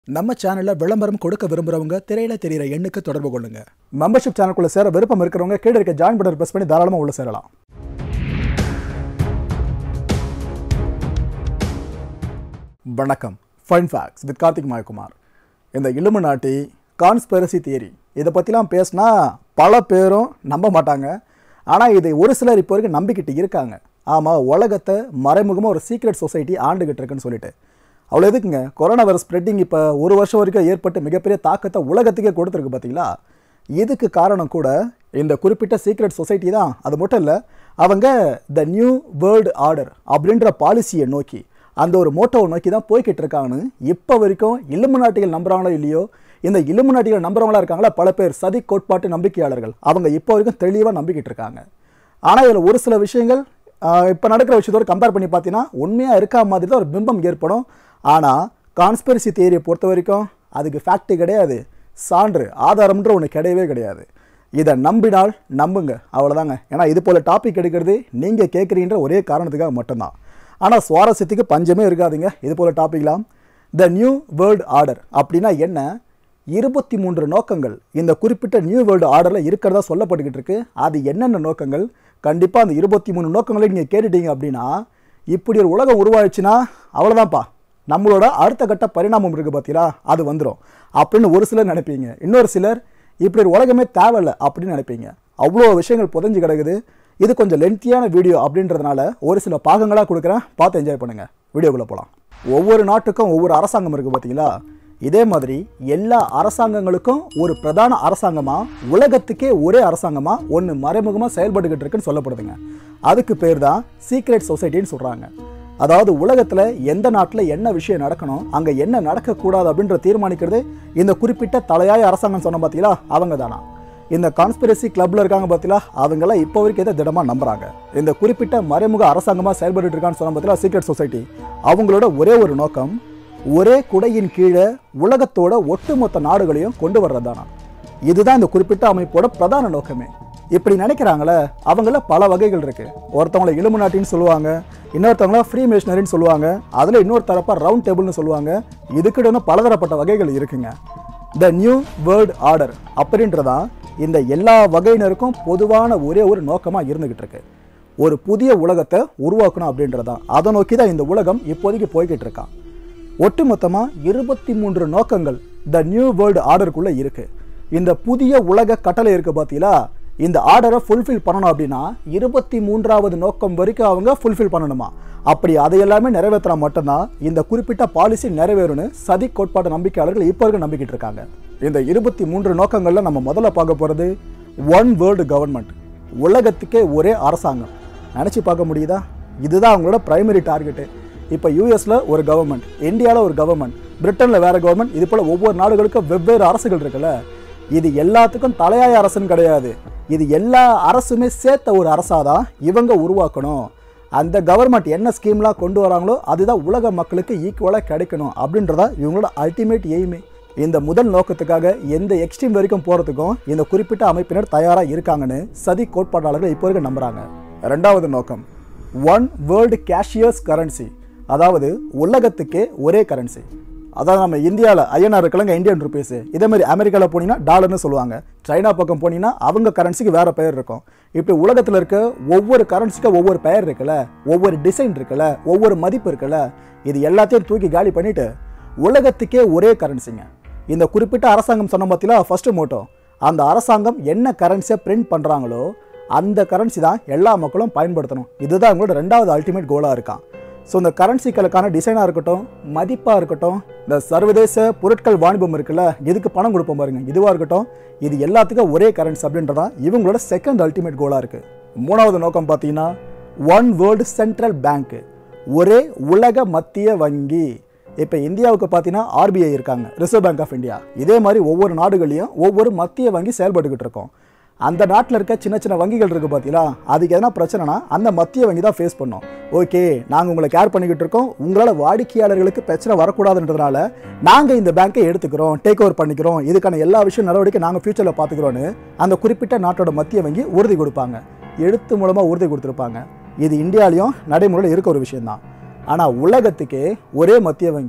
நம்ம சேனல்ல விளம்பரம் கொடுக்க விரும்புறவங்க திரையில தெரியிற எண்ணுக்கு தொடர்பு கொள்ளுங்க மெம்பர்ஷிப் சேனலுக்குள்ள சேர விருப்பம் இருக்கிறவங்க கீழே இருக்க ஜாயின் பட்டன் பிரஸ் பண்ணி தாராளமா உள்ள சேரலாம் வணக்கம் fun facts with Karthik Mayakumar இந்த இலுமினாட்டி கான்ஸ்பெரசி தியரி இதை பற்றிலாம் பேசினா பல பேரும் நம்ப மாட்டாங்க ஆனால் இதை ஒரு சிலர் இப்போ வரைக்கும் நம்பிக்கிட்டு இருக்காங்க ஆமாம் உலகத்தை மறைமுகமாக ஒரு சீக்ரெட் சொசைட்டி ஆண்டுகிட்டு இருக்குன்னு சொல்லிட்டு அவ்வளோ எதுக்குங்க கொரோனா வைரஸ் ஸ்ப்ரெட்டிங் இப்போ ஒரு வருஷம் வரைக்கும் ஏற்பட்டு மிகப்பெரிய தாக்கத்தை உலகத்துக்கே கொடுத்துருக்கு பார்த்தீங்களா இதுக்கு காரணம் கூட இந்த குறிப்பிட்ட சீக்ரெட் சொசைட்டி தான் அது மட்டும் இல்லை அவங்க த நியூ வேர்ல்டு ஆர்டர் அப்படின்ற பாலிசியை நோக்கி அந்த ஒரு மோட்டோவை நோக்கி தான் போய்கிட்டு இருக்காங்கன்னு இப்போ வரைக்கும் இலுமினாட்டிகள் நம்புறாங்களோ இல்லையோ இந்த இலுமினாட்டிகள் நம்புறவங்களா இருக்காங்களா பல பேர் சதி கோட்பாட்டு நம்பிக்கையாளர்கள் அவங்க இப்போ வரைக்கும் தெளிவாக நம்பிக்கிட்டு இருக்காங்க ஆனால் இதில் ஒரு சில விஷயங்கள் இப்போ நடக்கிற விஷயத்தோட கம்பேர் பண்ணி பார்த்தீங்கன்னா உண்மையாக இருக்கா மாதிரி தான் ஒரு பிம்பம் ஏற்படும் ஆனால் கான்ஸ்பிரசி தியரியை பொறுத்த வரைக்கும் அதுக்கு ஃபேக்ட் கிடையாது சான்று ஆதாரம்ன்ற ஒன்று கிடையவே கிடையாது இதை நம்பினால் நம்புங்க அவ்வளோதாங்க ஏன்னா இது போல் டாபிக் எடுக்கிறது நீங்கள் கேட்குறீன்ற ஒரே காரணத்துக்காக மட்டும்தான் ஆனால் சுவாரஸ்யத்துக்கு பஞ்சமே இருக்காதுங்க இது போல் டாபிக்லாம் த நியூ வேர்ல்டு ஆர்டர் அப்படின்னா என்ன இருபத்தி மூன்று நோக்கங்கள் இந்த குறிப்பிட்ட நியூ வேர்ல்டு ஆர்டரில் இருக்கிறதா சொல்லப்பட்டுக்கிட்டு இருக்கு அது என்னென்ன நோக்கங்கள் கண்டிப்பாக அந்த இருபத்தி மூணு நோக்கங்களை நீங்கள் கேட்டுட்டீங்க அப்படின்னா இப்படி ஒரு உலகம் உருவாயிடுச்சுன்னா அவ்வளோதான்ப்பா நம்மளோட அடுத்த கட்ட பரிணாமம் இருக்குது பார்த்தீங்களா அது வந்துடும் அப்படின்னு ஒரு சிலர் நினைப்பீங்க இன்னொரு சிலர் இப்படி ஒரு உலகமே தேவையில்லை அப்படின்னு நினைப்பீங்க அவ்வளோ விஷயங்கள் புதஞ்சு கிடக்குது இது கொஞ்சம் லென்த்தியான வீடியோ அப்படின்றதுனால ஒரு சில பாகங்களாக கொடுக்குறேன் பார்த்து என்ஜாய் பண்ணுங்கள் வீடியோக்குள்ளே போகலாம் ஒவ்வொரு நாட்டுக்கும் ஒவ்வொரு அரசாங்கம் இருக்குது பார்த்தீங்களா இதே மாதிரி எல்லா அரசாங்கங்களுக்கும் ஒரு பிரதான அரசாங்கமாக உலகத்துக்கே ஒரே அரசாங்கமாக ஒன்று மறைமுகமாக செயல்பட்டுக்கிட்டு இருக்குன்னு சொல்லப்படுதுங்க அதுக்கு பேர் தான் சீக்ரெட் சொசைட்டின்னு சொல்கிறாங்க அதாவது உலகத்தில் எந்த நாட்டில் என்ன விஷயம் நடக்கணும் அங்கே என்ன நடக்கக்கூடாது அப்படின்ற தீர்மானிக்கிறது இந்த குறிப்பிட்ட தலையாய அரசாங்கம் சொன்ன பார்த்தீங்களா அவங்க தானா இந்த கான்ஸ்பிரசி கிளப்ல இருக்காங்க பார்த்தீங்களா அவங்கெல்லாம் இப்போ வரைக்கும் இதை திடமாக நம்புறாங்க இந்த குறிப்பிட்ட மறைமுக அரசாங்கமாக செயல்பட்டு இருக்கான்னு சொன்ன பார்த்தீங்களா சீக்ரெட் சொசைட்டி அவங்களோட ஒரே ஒரு நோக்கம் ஒரே குடையின் கீழே உலகத்தோட ஒட்டுமொத்த நாடுகளையும் கொண்டு வர்றது தானா இதுதான் இந்த குறிப்பிட்ட அமைப்போட பிரதான நோக்கமே இப்படி நினைக்கிறாங்களே அவங்கள பல வகைகள் இருக்கு ஒருத்தவங்களை இலுமினாட்டின்னு சொல்லுவாங்க இன்னொருத்தவங்கள ஃப்ரீ மிஷினரின்னு சொல்லுவாங்க அதில் இன்னொரு தரப்பா ரவுண்ட் டேபிள்னு சொல்லுவாங்க இதுக்கிட்ட பலதரப்பட்ட வகைகள் இருக்குங்க த நியூ வேர்ல்டு ஆர்டர் அப்படின்றதான் இந்த எல்லா வகையினருக்கும் பொதுவான ஒரே ஒரு நோக்கமாக இருந்துகிட்டு இருக்கு ஒரு புதிய உலகத்தை உருவாக்கணும் அப்படின்றதான் அதை நோக்கி தான் இந்த உலகம் இப்போதைக்கு போய்கிட்டு இருக்கான் ஒட்டுமொத்தமாக இருபத்தி மூன்று நோக்கங்கள் த நியூ வேர்ல்டு ஆர்டருக்குள்ளே இருக்கு இந்த புதிய உலக கட்டளை இருக்கு பார்த்தீங்களா இந்த ஆர்டரை ஃபுல்ஃபில் பண்ணணும் அப்படின்னா இருபத்தி மூன்றாவது நோக்கம் வரைக்கும் அவங்க ஃபுல்ஃபில் பண்ணணுமா அப்படி அதை எல்லாமே நிறைவேற்றினா மட்டும்தான் இந்த குறிப்பிட்ட பாலிசி நிறைவேறும்னு சதி கோட்பாட்டு நம்பிக்கையாளர்கள் இப்போ வரைக்கும் நம்பிக்கிட்டு இருக்காங்க இந்த இருபத்தி மூன்று நோக்கங்களில் நம்ம முதல்ல பார்க்க போகிறது ஒன் வேர்ல்டு கவர்மெண்ட் உலகத்துக்கே ஒரே அரசாங்கம் நினச்சி பார்க்க முடியுதா இதுதான் அவங்களோட பிரைமரி டார்கெட்டு இப்போ யூஎஸில் ஒரு கவர்மெண்ட் இந்தியாவில் ஒரு கவர்மெண்ட் பிரிட்டனில் வேறு கவர்மெண்ட் இது போல் ஒவ்வொரு நாடுகளுக்கும் வெவ்வேறு அரசுகள் இருக்குல்ல இது எல்லாத்துக்கும் தலையாய அரசுன்னு கிடையாது இது எல்லா அரசுமே சேர்த்த ஒரு அரசாக தான் இவங்க உருவாக்கணும் அந்த கவர்மெண்ட் என்ன ஸ்கீம்லாம் கொண்டு வராங்களோ அதுதான் உலக மக்களுக்கு ஈக்குவலாக கிடைக்கணும் அப்படின்றதா இவங்களோட அல்டிமேட் எய்மே இந்த முதல் நோக்கத்துக்காக எந்த எக்ஸ்ட்ரீம் வரைக்கும் போகிறதுக்கும் இந்த குறிப்பிட்ட அமைப்பினர் தயாராக இருக்காங்கன்னு சதி கோட்பாட்டாளர்கள் இப்போ வரைக்கும் நம்புகிறாங்க ரெண்டாவது நோக்கம் ஒன் வேர்ல்டு கேஷியர்ஸ் கரன்சி அதாவது உலகத்துக்கே ஒரே கரன்சி அதாவது நம்ம இந்தியாவில் ஐஎன்ஆர் இருக்கலங்க இந்தியன் ருபீஸ் இதே மாதிரி அமெரிக்காவில் போனீங்கன்னா டாலர்னு சொல்லுவாங்க சைனா பக்கம் போனீங்கன்னா அவங்க கரன்சிக்கு வேறு பெயர் இருக்கும் இப்படி உலகத்தில் இருக்க ஒவ்வொரு கரன்சிக்கும் ஒவ்வொரு பெயர் இருக்குல்ல ஒவ்வொரு டிசைன் இருக்குல்ல ஒவ்வொரு மதிப்பு இருக்குல்ல இது எல்லாத்தையும் தூக்கி காலி பண்ணிட்டு உலகத்துக்கே ஒரே கரன்சிங்க இந்த குறிப்பிட்ட அரசாங்கம் சொன்ன பார்த்தீங்களா ஃபர்ஸ்ட் மோட்டோ அந்த அரசாங்கம் என்ன கரன்சியை பிரிண்ட் பண்ணுறாங்களோ அந்த கரன்சி தான் எல்லா மக்களும் பயன்படுத்தணும் இதுதான் அவங்களோட ரெண்டாவது அல்டிமேட் கோலாக இருக்கான் ஸோ இந்த கரன்சிகளுக்கான டிசைனாக இருக்கட்டும் மதிப்பாக இருக்கட்டும் இந்த சர்வதேச பொருட்கள் வாணிபம் இருக்குல்ல இதுக்கு பணம் கொடுப்போம் பாருங்க இதுவாக இருக்கட்டும் இது எல்லாத்துக்கும் ஒரே கரன்சி அப்படின்றதான் இவங்களோட செகண்ட் அல்டிமேட் கோலாக இருக்குது மூணாவது நோக்கம் பார்த்தீங்கன்னா ஒன் வேர்ல்டு சென்ட்ரல் பேங்க் ஒரே உலக மத்திய வங்கி இப்போ இந்தியாவுக்கு பார்த்தீங்கன்னா ஆர்பிஐ இருக்காங்க ரிசர்வ் பேங்க் ஆஃப் இந்தியா இதே மாதிரி ஒவ்வொரு நாடுகளையும் ஒவ்வொரு மத்திய வங்கி செயல்பட்டுக்கிட்டு இருக்கோம் அந்த நாட்டில் இருக்க சின்ன சின்ன வங்கிகள் இருக்குது பார்த்தீங்களா அதுக்கு எதனா பிரச்சனைனா அந்த மத்திய வங்கி தான் ஃபேஸ் பண்ணோம் ஓகே நாங்கள் உங்களை கேர் பண்ணிக்கிட்டு இருக்கோம் உங்களால் வாடிக்கையாளர்களுக்கு பிரச்சனை வரக்கூடாதுன்றதுனால நாங்கள் இந்த பேங்க்கை எடுத்துக்கிறோம் டேக் ஓவர் பண்ணிக்கிறோம் இதுக்கான எல்லா விஷயம் நடவடிக்கை நாங்கள் ஃபியூச்சரில் பார்த்துக்கிறோன்னு அந்த குறிப்பிட்ட நாட்டோட மத்திய வங்கி உறுதி கொடுப்பாங்க எழுத்து மூலமாக உறுதி கொடுத்துருப்பாங்க இது இந்தியாலையும் நடைமுறையில் இருக்க ஒரு விஷயம்தான் ஆனால் உலகத்துக்கே ஒரே மத்திய வங்கி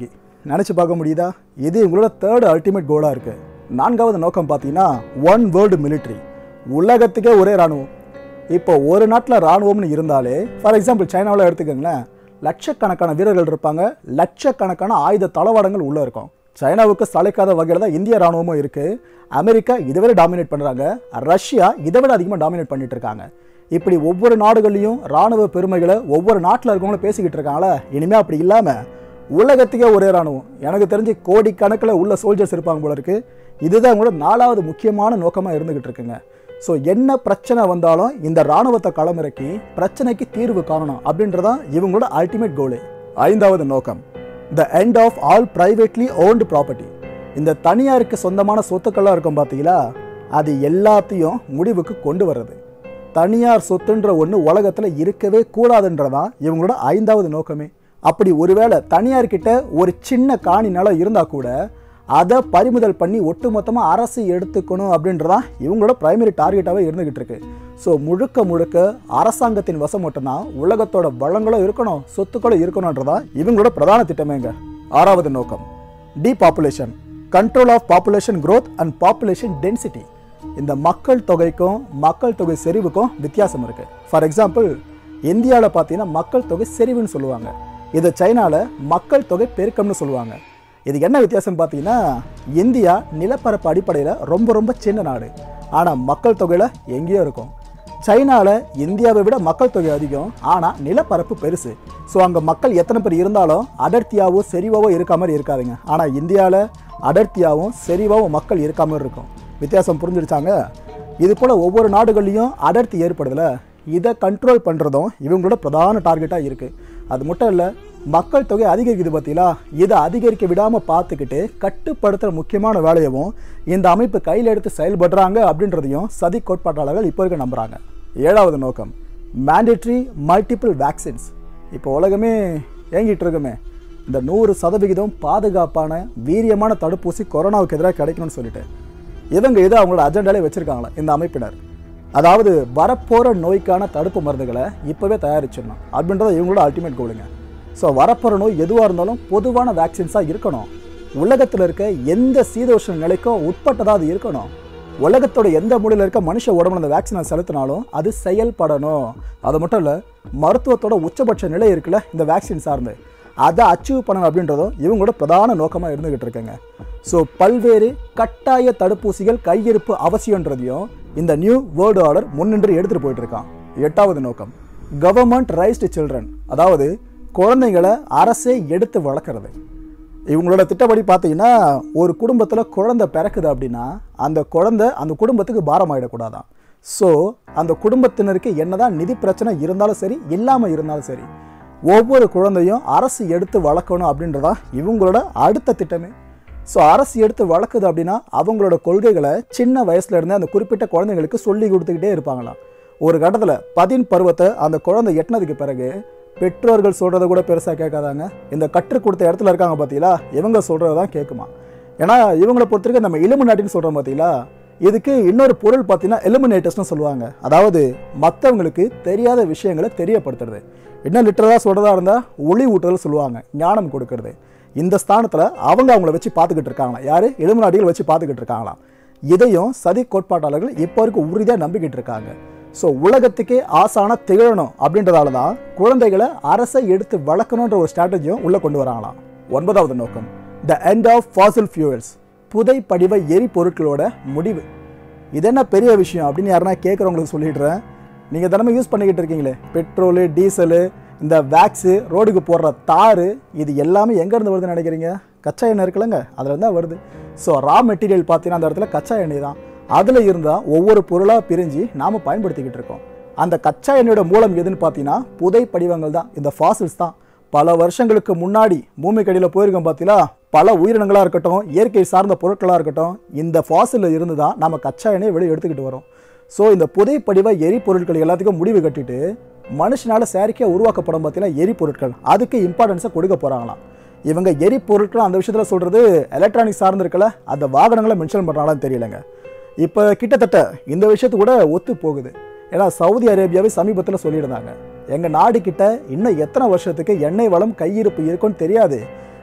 நினச்சி பார்க்க முடியுதா இது உங்களோட தேர்ட் அல்டிமேட் கோலாக இருக்குது நான்காவது நோக்கம் பார்த்தீங்கன்னா ஒன் வேர்ல்டு military உலகத்துக்கே ஒரே இராணுவம் இப்போ ஒரு நாட்டில் இராணுவம்னு இருந்தாலே ஃபார் எக்ஸாம்பிள் சைனாவில் எடுத்துக்கோங்களேன் லட்சக்கணக்கான வீரர்கள் இருப்பாங்க லட்சக்கணக்கான ஆயுத தளவாடங்கள் உள்ளே இருக்கும் சைனாவுக்கு சளைக்காத வகையில் தான் இந்திய ராணுவமும் இருக்குது அமெரிக்கா இதை விட டாமினேட் பண்ணுறாங்க ரஷ்யா இதை விட அதிகமாக டாமினேட் பண்ணிட்டு இருக்காங்க இப்படி ஒவ்வொரு நாடுகள்லையும் ராணுவ பெருமைகளை ஒவ்வொரு நாட்டில் இருக்கவங்களும் பேசிக்கிட்டு இருக்காங்களா இனிமேல் அப்படி இல்லாமல் உலகத்துக்கே ஒரே ராணுவம் எனக்கு தெரிஞ்சு கோடிக்கணக்கில் உள்ள சோல்ஜர்ஸ் இருப்பாங்க போல இருக்கு இதுதான் கூட நாலாவது முக்கியமான நோக்கமாக இருந்துகிட்டு இருக்குங்க ஸோ என்ன பிரச்சனை வந்தாலும் இந்த ராணுவத்தை களமிறக்கி பிரச்சனைக்கு தீர்வு காணணும் அப்படின்றதான் இவங்களோட அல்டிமேட் கோலு ஐந்தாவது நோக்கம் the end of all privately owned property இந்த தனியாருக்கு சொந்தமான சொத்துக்கள்லாம் இருக்கும் பார்த்தீங்களா அது எல்லாத்தையும் முடிவுக்கு கொண்டு வர்றது தனியார் சொத்துன்ற ஒன்று உலகத்தில் இருக்கவே கூடாதுன்றதான் இவங்களோட ஐந்தாவது நோக்கமே அப்படி ஒருவேளை தனியார்கிட்ட ஒரு சின்ன காணி நிலம் இருந்தால் கூட அதை பறிமுதல் பண்ணி ஒட்டுமொத்தமாக அரசு எடுத்துக்கணும் அப்படின்றதான் இவங்களோட பிரைமரி டார்கெட்டாகவே இருந்துகிட்டு இருக்கு ஸோ முழுக்க முழுக்க அரசாங்கத்தின் வசம் மட்டும்தான் உலகத்தோட வளங்களும் இருக்கணும் சொத்துக்களும் இருக்கணுன்றதான் இவங்களோட பிரதான திட்டமேங்க ஆறாவது நோக்கம் depopulation control of population growth and population density இந்த மக்கள் தொகைக்கும் மக்கள் தொகை செறிவுக்கும் வித்தியாசம் இருக்கு ஃபார் எக்ஸாம்பிள் இந்தியாவில் பார்த்தீங்கன்னா மக்கள் தொகை செறிவுன்னு சொல்லுவாங்க இதை சைனாவில் மக்கள் தொகை பெருக்கம்னு சொல்லுவாங்க இது என்ன வித்தியாசம் பார்த்தீங்கன்னா இந்தியா நிலப்பரப்பு அடிப்படையில் ரொம்ப ரொம்ப சின்ன நாடு ஆனால் மக்கள் தொகையில் எங்கேயோ இருக்கும் சைனாவில் இந்தியாவை விட மக்கள் தொகை அதிகம் ஆனால் நிலப்பரப்பு பெருசு ஸோ அங்கே மக்கள் எத்தனை பேர் இருந்தாலும் அடர்த்தியாவோ செறிவாவோ இருக்க மாதிரி இருக்காதுங்க ஆனால் இந்தியாவில் அடர்த்தியாகவும் செறிவாகவும் மக்கள் இருக்க மாதிரி இருக்கும் வித்தியாசம் புரிஞ்சிருச்சாங்க இது போல் ஒவ்வொரு நாடுகள்லையும் அடர்த்தி ஏற்படுதுல இதை கண்ட்ரோல் பண்ணுறதும் இவங்களோட பிரதான டார்கெட்டாக இருக்குது அது மட்டும் இல்லை மக்கள் தொகை அதிகரிக்குது பார்த்தீங்களா இதை அதிகரிக்க விடாமல் பார்த்துக்கிட்டு கட்டுப்படுத்துகிற முக்கியமான வேலையவும் இந்த அமைப்பு கையில் எடுத்து செயல்படுறாங்க அப்படின்றதையும் சதி கோட்பாட்டாளர்கள் இப்போ இருக்க நம்புகிறாங்க ஏழாவது நோக்கம் மேண்டேட்ரி மல்டிபிள் வேக்சின்ஸ் இப்போ உலகமே ஏங்கிட்டு இருக்குமே இந்த நூறு சதவிகிதம் பாதுகாப்பான வீரியமான தடுப்பூசி கொரோனாவுக்கு எதிராக கிடைக்கணும்னு சொல்லிட்டு இவங்க இதை அவங்களோட அஜெண்டாலே வச்சுருக்காங்களா இந்த அமைப்பினர் அதாவது வரப்போகிற நோய்க்கான தடுப்பு மருந்துகளை இப்போவே தயாரிச்சிடணும் அப்படின்றது இவங்களோட அல்டிமேட் கோலுங்க ஸோ வரப்போகிற நோய் எதுவாக இருந்தாலும் பொதுவான வேக்சின்ஸாக இருக்கணும் உலகத்தில் இருக்க எந்த சீதோஷ்ண நிலைக்கும் உட்பட்டதாக அது இருக்கணும் உலகத்தோட எந்த மூலையில் இருக்க மனுஷ உடம்புல அந்த வேக்சினை செலுத்தினாலும் அது செயல்படணும் அது மட்டும் இல்லை மருத்துவத்தோட உச்சபட்ச நிலை இருக்குல்ல இந்த வேக்சின் சார்ந்து அதை அச்சீவ் பண்ணணும் அப்படின்றதும் இவங்களோட பிரதான நோக்கமாக இருந்துகிட்டு இருக்குங்க ஸோ பல்வேறு கட்டாய தடுப்பூசிகள் கையிருப்பு அவசியன்றதையும் இந்த நியூ வேர்ல்டு ஆர்டர் முன்னின்று எடுத்துகிட்டு போயிட்டு இருக்கான் எட்டாவது நோக்கம் கவர்மெண்ட் ரைஸ்டு சில்ட்ரன் அதாவது குழந்தைங்களை அரசே எடுத்து வளர்க்குறது இவங்களோட திட்டப்படி பார்த்தீங்கன்னா ஒரு குடும்பத்தில் குழந்தை பிறக்குது அப்படின்னா அந்த குழந்தை அந்த குடும்பத்துக்கு பாரம் ஆகிடக்கூடாதான் ஸோ அந்த குடும்பத்தினருக்கு என்னதான் நிதி பிரச்சனை இருந்தாலும் சரி இல்லாமல் இருந்தாலும் சரி ஒவ்வொரு குழந்தையும் அரசு எடுத்து வளர்க்கணும் அப்படின்றதான் இவங்களோட அடுத்த திட்டமே ஸோ அரசு எடுத்து வளர்க்குது அப்படின்னா அவங்களோட கொள்கைகளை சின்ன வயசுல இருந்தே அந்த குறிப்பிட்ட குழந்தைங்களுக்கு சொல்லி கொடுத்துக்கிட்டே இருப்பாங்களாம் ஒரு கட்டத்தில் பதின் பருவத்தை அந்த குழந்தை எட்டினதுக்கு பிறகு பெற்றோர்கள் சொல்கிறத கூட பெருசாக கேட்காதாங்க இந்த கற்றுக் கொடுத்த இடத்துல இருக்காங்க பார்த்தீங்களா இவங்க சொல்கிறது தான் கேட்குமா ஏன்னா இவங்களை பொறுத்த வரைக்கும் நம்ம இலுமினாட்டின்னு சொல்கிறோம் பார்த்தீங்களா இதுக்கு இன்னொரு பொருள் பார்த்தீங்கன்னா எலிமினேட்டர்ஸ்னு சொல்லுவாங்க அதாவது மற்றவங்களுக்கு தெரியாத விஷயங்களை தெரியப்படுத்துறது இன்னும் லிட்டரலாக சொல்கிறதா இருந்தால் ஒளி ஊட்டுதல் சொல்லுவாங்க ஞானம் கொடுக்கறது இந்த ஸ்தானத்தில் அவங்க அவங்கள வச்சு பார்த்துக்கிட்டு இருக்காங்களாம் யார் எலுமினாட்டிகள் வச்சு பார்த்துக்கிட்டு இருக்காங்களாம் இதையும் சதி கோட்பாட்டாளர்கள் இப்போ வரைக்கும் உறுதியாக நம்பிக்கிட்டு இருக்காங்க ஸோ உலகத்துக்கே ஆசான திகழணும் அப்படின்றதால தான் குழந்தைகளை அரசை எடுத்து வளர்க்கணுன்ற ஒரு ஸ்ட்ராட்டஜியும் உள்ளே கொண்டு வராங்களாம் ஒன்பதாவது நோக்கம் the end of fossil fuels புதை படிவ எரிபொருட்களோட முடிவு இது என்ன பெரிய விஷயம் அப்படின்னு யாருன்னா கேட்குறவங்களுக்கு சொல்லிடுறேன் நீங்கள் தினமும் யூஸ் பண்ணிக்கிட்டு இருக்கீங்களே பெட்ரோலு டீசலு இந்த வேக்ஸு ரோடுக்கு போடுற தார் இது எல்லாமே எங்கேருந்து வருதுன்னு நினைக்கிறீங்க கச்சா எண்ணெய் இருக்குல்லங்க அதில் தான் வருது ஸோ ரா மெட்டீரியல் பார்த்தீங்கன்னா அந்த இடத்துல கச்சா எண்ணெய் தான் அதில் இருந்தால் ஒவ்வொரு பொருளாக பிரிஞ்சு நாம் பயன்படுத்திக்கிட்டு இருக்கோம் அந்த கச்சா எண்ணெயோட மூலம் எதுன்னு பார்த்தீங்கன்னா புதை படிவங்கள் தான் இந்த ஃபாசில்ஸ் தான் பல வருஷங்களுக்கு முன்னாடி பூமிக்கடியில் போயிருக்கோம் பார்த்தீங்களா பல உயிரினங்களாக இருக்கட்டும் இயற்கை சார்ந்த பொருட்களாக இருக்கட்டும் இந்த ஃபாசிலில் இருந்து தான் நம்ம கச்சா எண்ணெயை வெளியே எடுத்துக்கிட்டு வரோம் ஸோ இந்த புதை படிவ எரிபொருட்கள் எல்லாத்துக்கும் முடிவு கட்டிட்டு மனுஷனால் செயற்கையாக உருவாக்கப்படும் பார்த்தீங்கன்னா எரிபொருட்கள் அதுக்கு இம்பார்ட்டன்ஸை கொடுக்க போகிறாங்களாம் இவங்க எரிபொருட்கள் அந்த விஷயத்தில் சொல்கிறது எலக்ட்ரானிக் சார்ந்து இருக்கல அந்த வாகனங்களை மென்ஷன் பண்ணுறாங்களான்னு தெரியலங்க இப்போ கிட்டத்தட்ட இந்த விஷயத்து கூட ஒத்து போகுது ஏன்னா சவுதி அரேபியாவை சமீபத்தில் சொல்லியிருந்தாங்க எங்கள் நாடு கிட்ட இன்னும் எத்தனை வருஷத்துக்கு எண்ணெய் வளம் கையிருப்பு இருக்குன்னு தெரியாது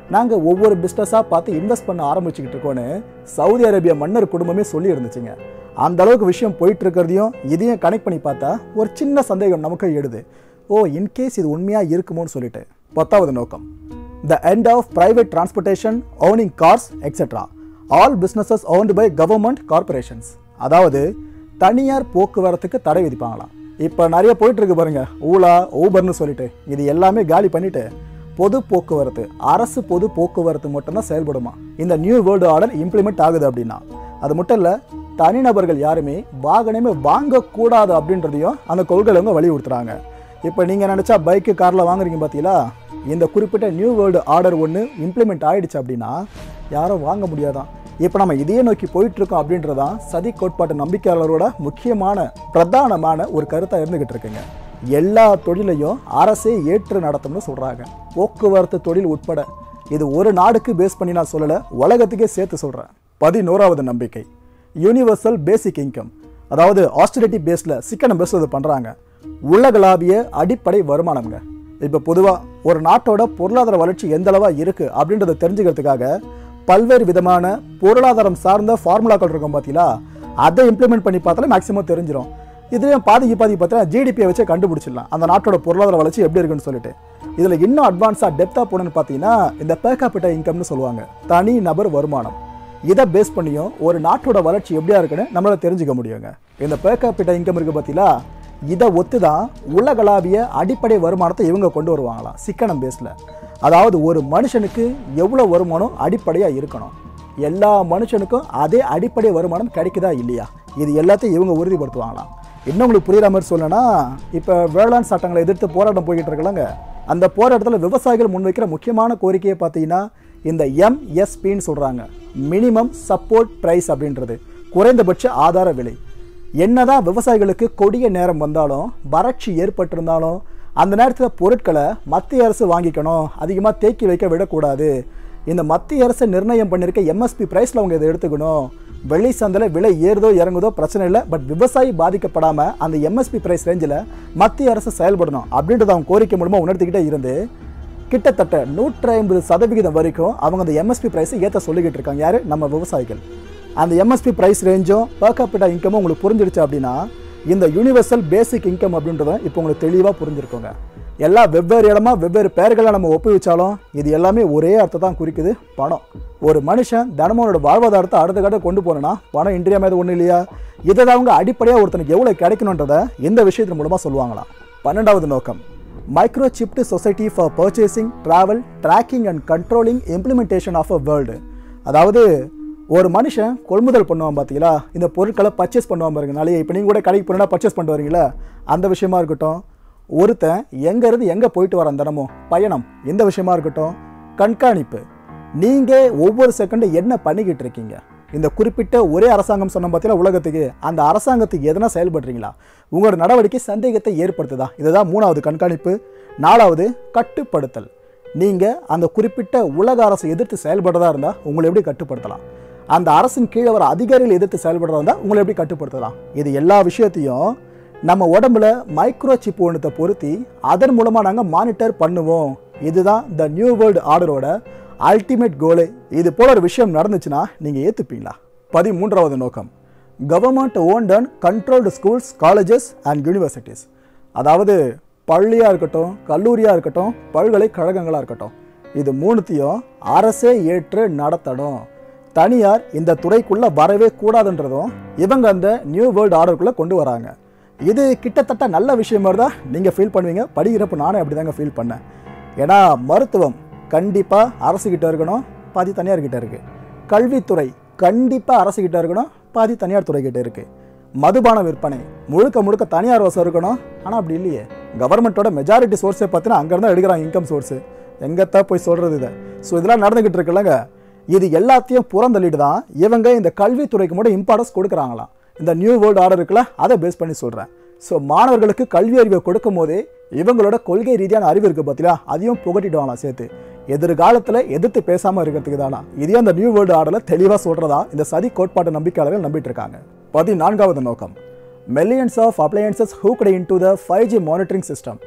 நாங்கள் ஒவ்வொரு பிஸ்னஸாக பார்த்து இன்வெஸ்ட் பண்ண ஆரம்பிச்சுக்கிட்டு இருக்கோன்னு சவுதி அரேபியா மன்னர் குடும்பமே சொல்லி இருந்துச்சுங்க அந்த அளவுக்கு விஷயம் போயிட்டு இருக்கிறதையும் இதையும் கனெக்ட் பண்ணி பார்த்தா ஒரு சின்ன சந்தேகம் நமக்கு எழுது ஓ இன்கேஸ் இது உண்மையாக இருக்குமோன்னு சொல்லிட்டு பத்தாவது நோக்கம் the end of private transportation owning cars etcetera all businesses owned by government corporations அதாவது தனியார் போக்குவரத்துக்கு தடை விதிப்பாங்களாம் இப்போ நிறைய போயிட்டு இருக்கு பாருங்க ஊலா ஊபர்னு சொல்லிட்டு இது எல்லாமே காலி பண்ணிட்டு பொது போக்குவரத்து அரசு பொது போக்குவரத்து மட்டும்தான் செயல்படுமா இந்த நியூ வேர்ல்டு ஆர்டர் இம்ப்ளிமெண்ட் ஆகுது அப்படின்னா அது மட்டும் இல்லை தனிநபர்கள் யாருமே வாகனமே வாங்கக்கூடாது அப்படின்றதையும் அந்த கொள்கையில் அவங்க வலியுறுத்துறாங்க இப்போ நீங்கள் நினச்சா பைக்கு காரில் வாங்குறீங்க பார்த்தீங்களா இந்த குறிப்பிட்ட நியூ வேர்ல்டு ஆர்டர் ஒன்று இம்ப்ளிமெண்ட் ஆயிடுச்சு அப்படின்னா யாரும் வாங்க முடியாதான் இப்போ நம்ம இதையே நோக்கி போயிட்டு இருக்கோம் அப்படின்றதான் சதி கோட்பாட்டு நம்பிக்கையாளரோட முக்கியமான பிரதானமான ஒரு கருத்தாக இருந்துகிட்டு இருக்குங்க எல்லா தொழிலையும் அரசே ஏற்று நடத்தும்னு சொல்கிறாங்க போக்குவரத்து தொழில் உட்பட இது ஒரு நாடுக்கு பேஸ் பண்ணி நான் சொல்லலை உலகத்துக்கே சேர்த்து சொல்கிறேன் பதினோராவது நம்பிக்கை யூனிவர்சல் பேசிக் இன்கம் அதாவது ஆஸ்டிரிட்டி பேஸில் சிக்கனம் பேஸ் இது பண்ணுறாங்க உலகளாவிய அடிப்படை வருமானம்ங்க இப்போ பொதுவாக ஒரு நாட்டோட பொருளாதார வளர்ச்சி எந்த அளவாக இருக்குது அப்படின்றத தெரிஞ்சுக்கிறதுக்காக பல்வேறு விதமான பொருளாதாரம் சார்ந்த ஃபார்முலாக்கள் இருக்கும் பார்த்தீங்களா அதை இம்ப்ளிமெண்ட் பண்ணி பார்த்தாலே மேக்ஸிமம் தெரிஞ்சிடும் இதுலேயும் பாதிக்கு பாதி பார்த்தா ஜிடிபியை வச்சே கண்டுபிடிச்சிடலாம் அந்த நாட்டோட பொருளாதார வளர்ச்சி எப்படி இருக்குன்னு சொல்லிட்டு இதில் இன்னும் அட்வான்ஸாக டெப்த்தாக போகணுன்னு பார்த்தீங்கன்னா இந்த பேர் கேபிட்டல் இன்கம்னு சொல்லுவாங்க தனி நபர் வருமானம் இதை பேஸ் பண்ணியும் ஒரு நாட்டோட வளர்ச்சி எப்படியா இருக்குன்னு நம்மளால தெரிஞ்சுக்க முடியுங்க இந்த பேர் கேபிட்டல் இன்கம் இருக்கு பார்த்தீங்களா இதை ஒத்து தான் உலகளாவிய அடிப்படை வருமானத்தை இவங்க கொண்டு வருவாங்களாம் சிக்கனம் பேஸில் அதாவது ஒரு மனுஷனுக்கு எவ்வளோ வருமானம் அடிப்படையாக இருக்கணும் எல்லா மனுஷனுக்கும் அதே அடிப்படை வருமானம் கிடைக்குதா இல்லையா இது எல்லாத்தையும் இவங்க உறுதிப்படுத்துவாங்களாம் இன்னும் உங்களுக்கு புரியுற மாதிரி சொல்லணும்னா இப்போ வேளாண் சட்டங்களை எதிர்த்து போராட்டம் போய்கிட்டு இருக்கலங்க அந்த போராட்டத்தில் விவசாயிகள் முன்வைக்கிற முக்கியமான கோரிக்கையை பார்த்தீங்கன்னா இந்த எம்எஸ்பின்னு சொல்கிறாங்க மினிமம் சப்போர்ட் ப்ரைஸ் அப்படின்றது குறைந்தபட்ச ஆதார விலை என்னதான் விவசாயிகளுக்கு கொடிய நேரம் வந்தாலும் வறட்சி ஏற்பட்டிருந்தாலும் அந்த நேரத்தில் பொருட்களை மத்திய அரசு வாங்கிக்கணும் அதிகமாக தேக்கி வைக்க விடக்கூடாது இந்த மத்திய அரசு நிர்ணயம் பண்ணியிருக்க எம்எஸ்பி ப்ரைஸில் அவங்க இதை எடுத்துக்கணும் வெளி சந்தையில் விலை ஏறுதோ இறங்குதோ பிரச்சனை இல்லை பட் விவசாயி பாதிக்கப்படாமல் அந்த எம்எஸ்பி ப்ரைஸ் ரேஞ்சில் மத்திய அரசு செயல்படணும் அப்படின்றத அவங்க கோரிக்கை மூலமாக உணர்த்திக்கிட்டே இருந்து கிட்டத்தட்ட நூற்றி ஐம்பது சதவிகிதம் வரைக்கும் அவங்க அந்த எம்எஸ்பி ப்ரைஸை ஏற்ற சொல்லிக்கிட்டு இருக்காங்க யார் நம்ம விவசாயிகள் அந்த எம்எஸ்பி ப்ரைஸ் ரேஞ்சும் per capita இன்கமும் உங்களுக்கு புரிஞ்சிடுச்சு அப்படின்னா இந்த யூனிவர்சல் பேசிக் இன்கம் அப்படின்றத இப்போ உங்களுக்கு தெளிவாக புரிஞ்சிருக்கோங்க எல்லா வெவ்வேறு இடமா வெவ்வேறு பெயர்களை நம்ம ஒப்புவிச்சாலும் இது எல்லாமே ஒரே அர்த்தம் தான் குறிக்குது பணம் ஒரு மனுஷன் தினமும் அவனோட வாழ்வாதாரத்தை அடுத்த கட்ட கொண்டு போனோன்னா பணம் இன்றியமையாத ஒன்றும் இல்லையா இதை தான் அவங்க அடிப்படையாக ஒருத்தனுக்கு எவ்வளோ கிடைக்கணுன்றத இந்த விஷயத்தின் மூலமாக சொல்லுவாங்களாம் பன்னெண்டாவது நோக்கம் micro chipped society for purchasing travel tracking and controlling implementation of a world அதாவது ஒரு மனுஷன் கொள்முதல் பண்ணுவான் பார்த்தீங்களா இந்த பொருட்களை பர்ச்சேஸ் பண்ணுவான் பாருங்க நாளைக்கு இப்போ நீங்கள் கூட கடைக்கு போனால் பர்ச்சேஸ் பண்ணிட்டு வரீங்களா அந்த விஷயமா இருக்கட்டும் ஒருத்தன் எங்கேருந்து எங்கே போயிட்டு வரான் தினமும் பயணம் எந்த விஷயமா இருக்கட்டும் கண்காணிப்பு நீங்கள் ஒவ்வொரு செகண்டு என்ன பண்ணிக்கிட்டு இருக்கீங்க இந்த குறிப்பிட்ட ஒரே அரசாங்கம் சொன்ன பார்த்தீங்கன்னா உலகத்துக்கு அந்த அரசாங்கத்துக்கு எதனா செயல்படுறீங்களா உங்களோட நடவடிக்கை சந்தேகத்தை ஏற்படுத்துதா இதுதான் மூணாவது கண்காணிப்பு நாலாவது கட்டுப்படுத்தல் நீங்கள் அந்த குறிப்பிட்ட உலக அரசை எதிர்த்து செயல்படுறதா இருந்தால் உங்களை எப்படி கட்டுப்படுத்தலாம் அந்த அரசின் கீழே வர அதிகாரிகள் எதிர்த்து செயல்படுறதா இருந்தால் உங்களை எப்படி கட்டுப்படுத்தலாம் இது எல்லா விஷயத்தையும் நம்ம உடம்புல மைக்ரோ சிப் ஒன்றத்தை பொருத்தி அதன் மூலமாக நாங்கள் மானிட்டர் பண்ணுவோம் இதுதான் த நியூ வேர்ல்டு ஆர்டரோட அல்டிமேட் கோலே இது போல ஒரு விஷயம் நடந்துச்சுன்னா நீங்கள் ஏற்றுப்பீங்களா பதிமூன்றாவது நோக்கம் government owned and controlled schools colleges and universities அதாவது பள்ளியாக இருக்கட்டும் கல்லூரியாக இருக்கட்டும் பல்கலைக்கழகங்களாக இருக்கட்டும் இது மூணுத்தையும் அரசே ஏற்று நடத்தணும் தனியார் இந்த துறைக்குள்ளே வரவே கூடாதுன்றதும் இவங்க அந்த நியூ வேர்ல்டு ஆர்டருக்குள்ளே கொண்டு வராங்க இது கிட்டத்தட்ட நல்ல விஷயம் மாதிரி தான் நீங்கள் ஃபீல் பண்ணுவீங்க படிக்கிறப்ப நானே அப்படி தாங்க ஃபீல் பண்ணேன் ஏன்னா மருத்துவம் கண்டிப்பாக அரசுகிட்ட இருக்கணும் பாதி தனியார்கிட்ட இருக்குது கல்வித்துறை கண்டிப்பாக அரசுகிட்ட இருக்கணும் பாதி தனியார் துறைகிட்ட இருக்குது மதுபான விற்பனை முழுக்க முழுக்க தனியார் வசம் இருக்கணும் ஆனால் அப்படி இல்லையே கவர்மெண்ட்டோட மெஜாரிட்டி சோர்ஸே பார்த்தீங்கன்னா அங்கேருந்து எடுக்கிறாங்க இன்கம் சோர்ஸு எங்கத்தான் போய் சொல்கிறது இதை ஸோ இதெல்லாம் நடந்துக்கிட்டு இருக்குல்லங்க இது எல்லாத்தையும் புறந்தள்ளிட்டு தான் இவங்க இந்த கல்வித்துறைக்கு மட்டும் இம்பார்ட்டன்ஸ் கொடுக்குறாங்களாம் இந்த நியூ வேர்ல்டு ஆர்டர் இருக்குல்ல அதை பேஸ் பண்ணி சொல்கிறேன் ஸோ மாணவர்களுக்கு கல்வி அறிவை கொடுக்கும் போதே இவங்களோட கொள்கை ரீதியான அறிவு இருக்குது பார்த்தீங்களா அதையும் புகட்டிடுவாங்களாம் சேர்த்து எதிர்காலத்தில் எதிர்த்து பேசாமல் இருக்கிறதுக்கு தானா இதே அந்த நியூ வேர்ல்டு ஆர்டரில் தெளிவாக சொல்கிறதா இந்த சதி கோட்பாட்டு நம்பிக்கையாளர்கள் நம்பிட்டு இருக்காங்க பதினான்காவது நோக்கம் millions of appliances hooked in to the five G monitoring system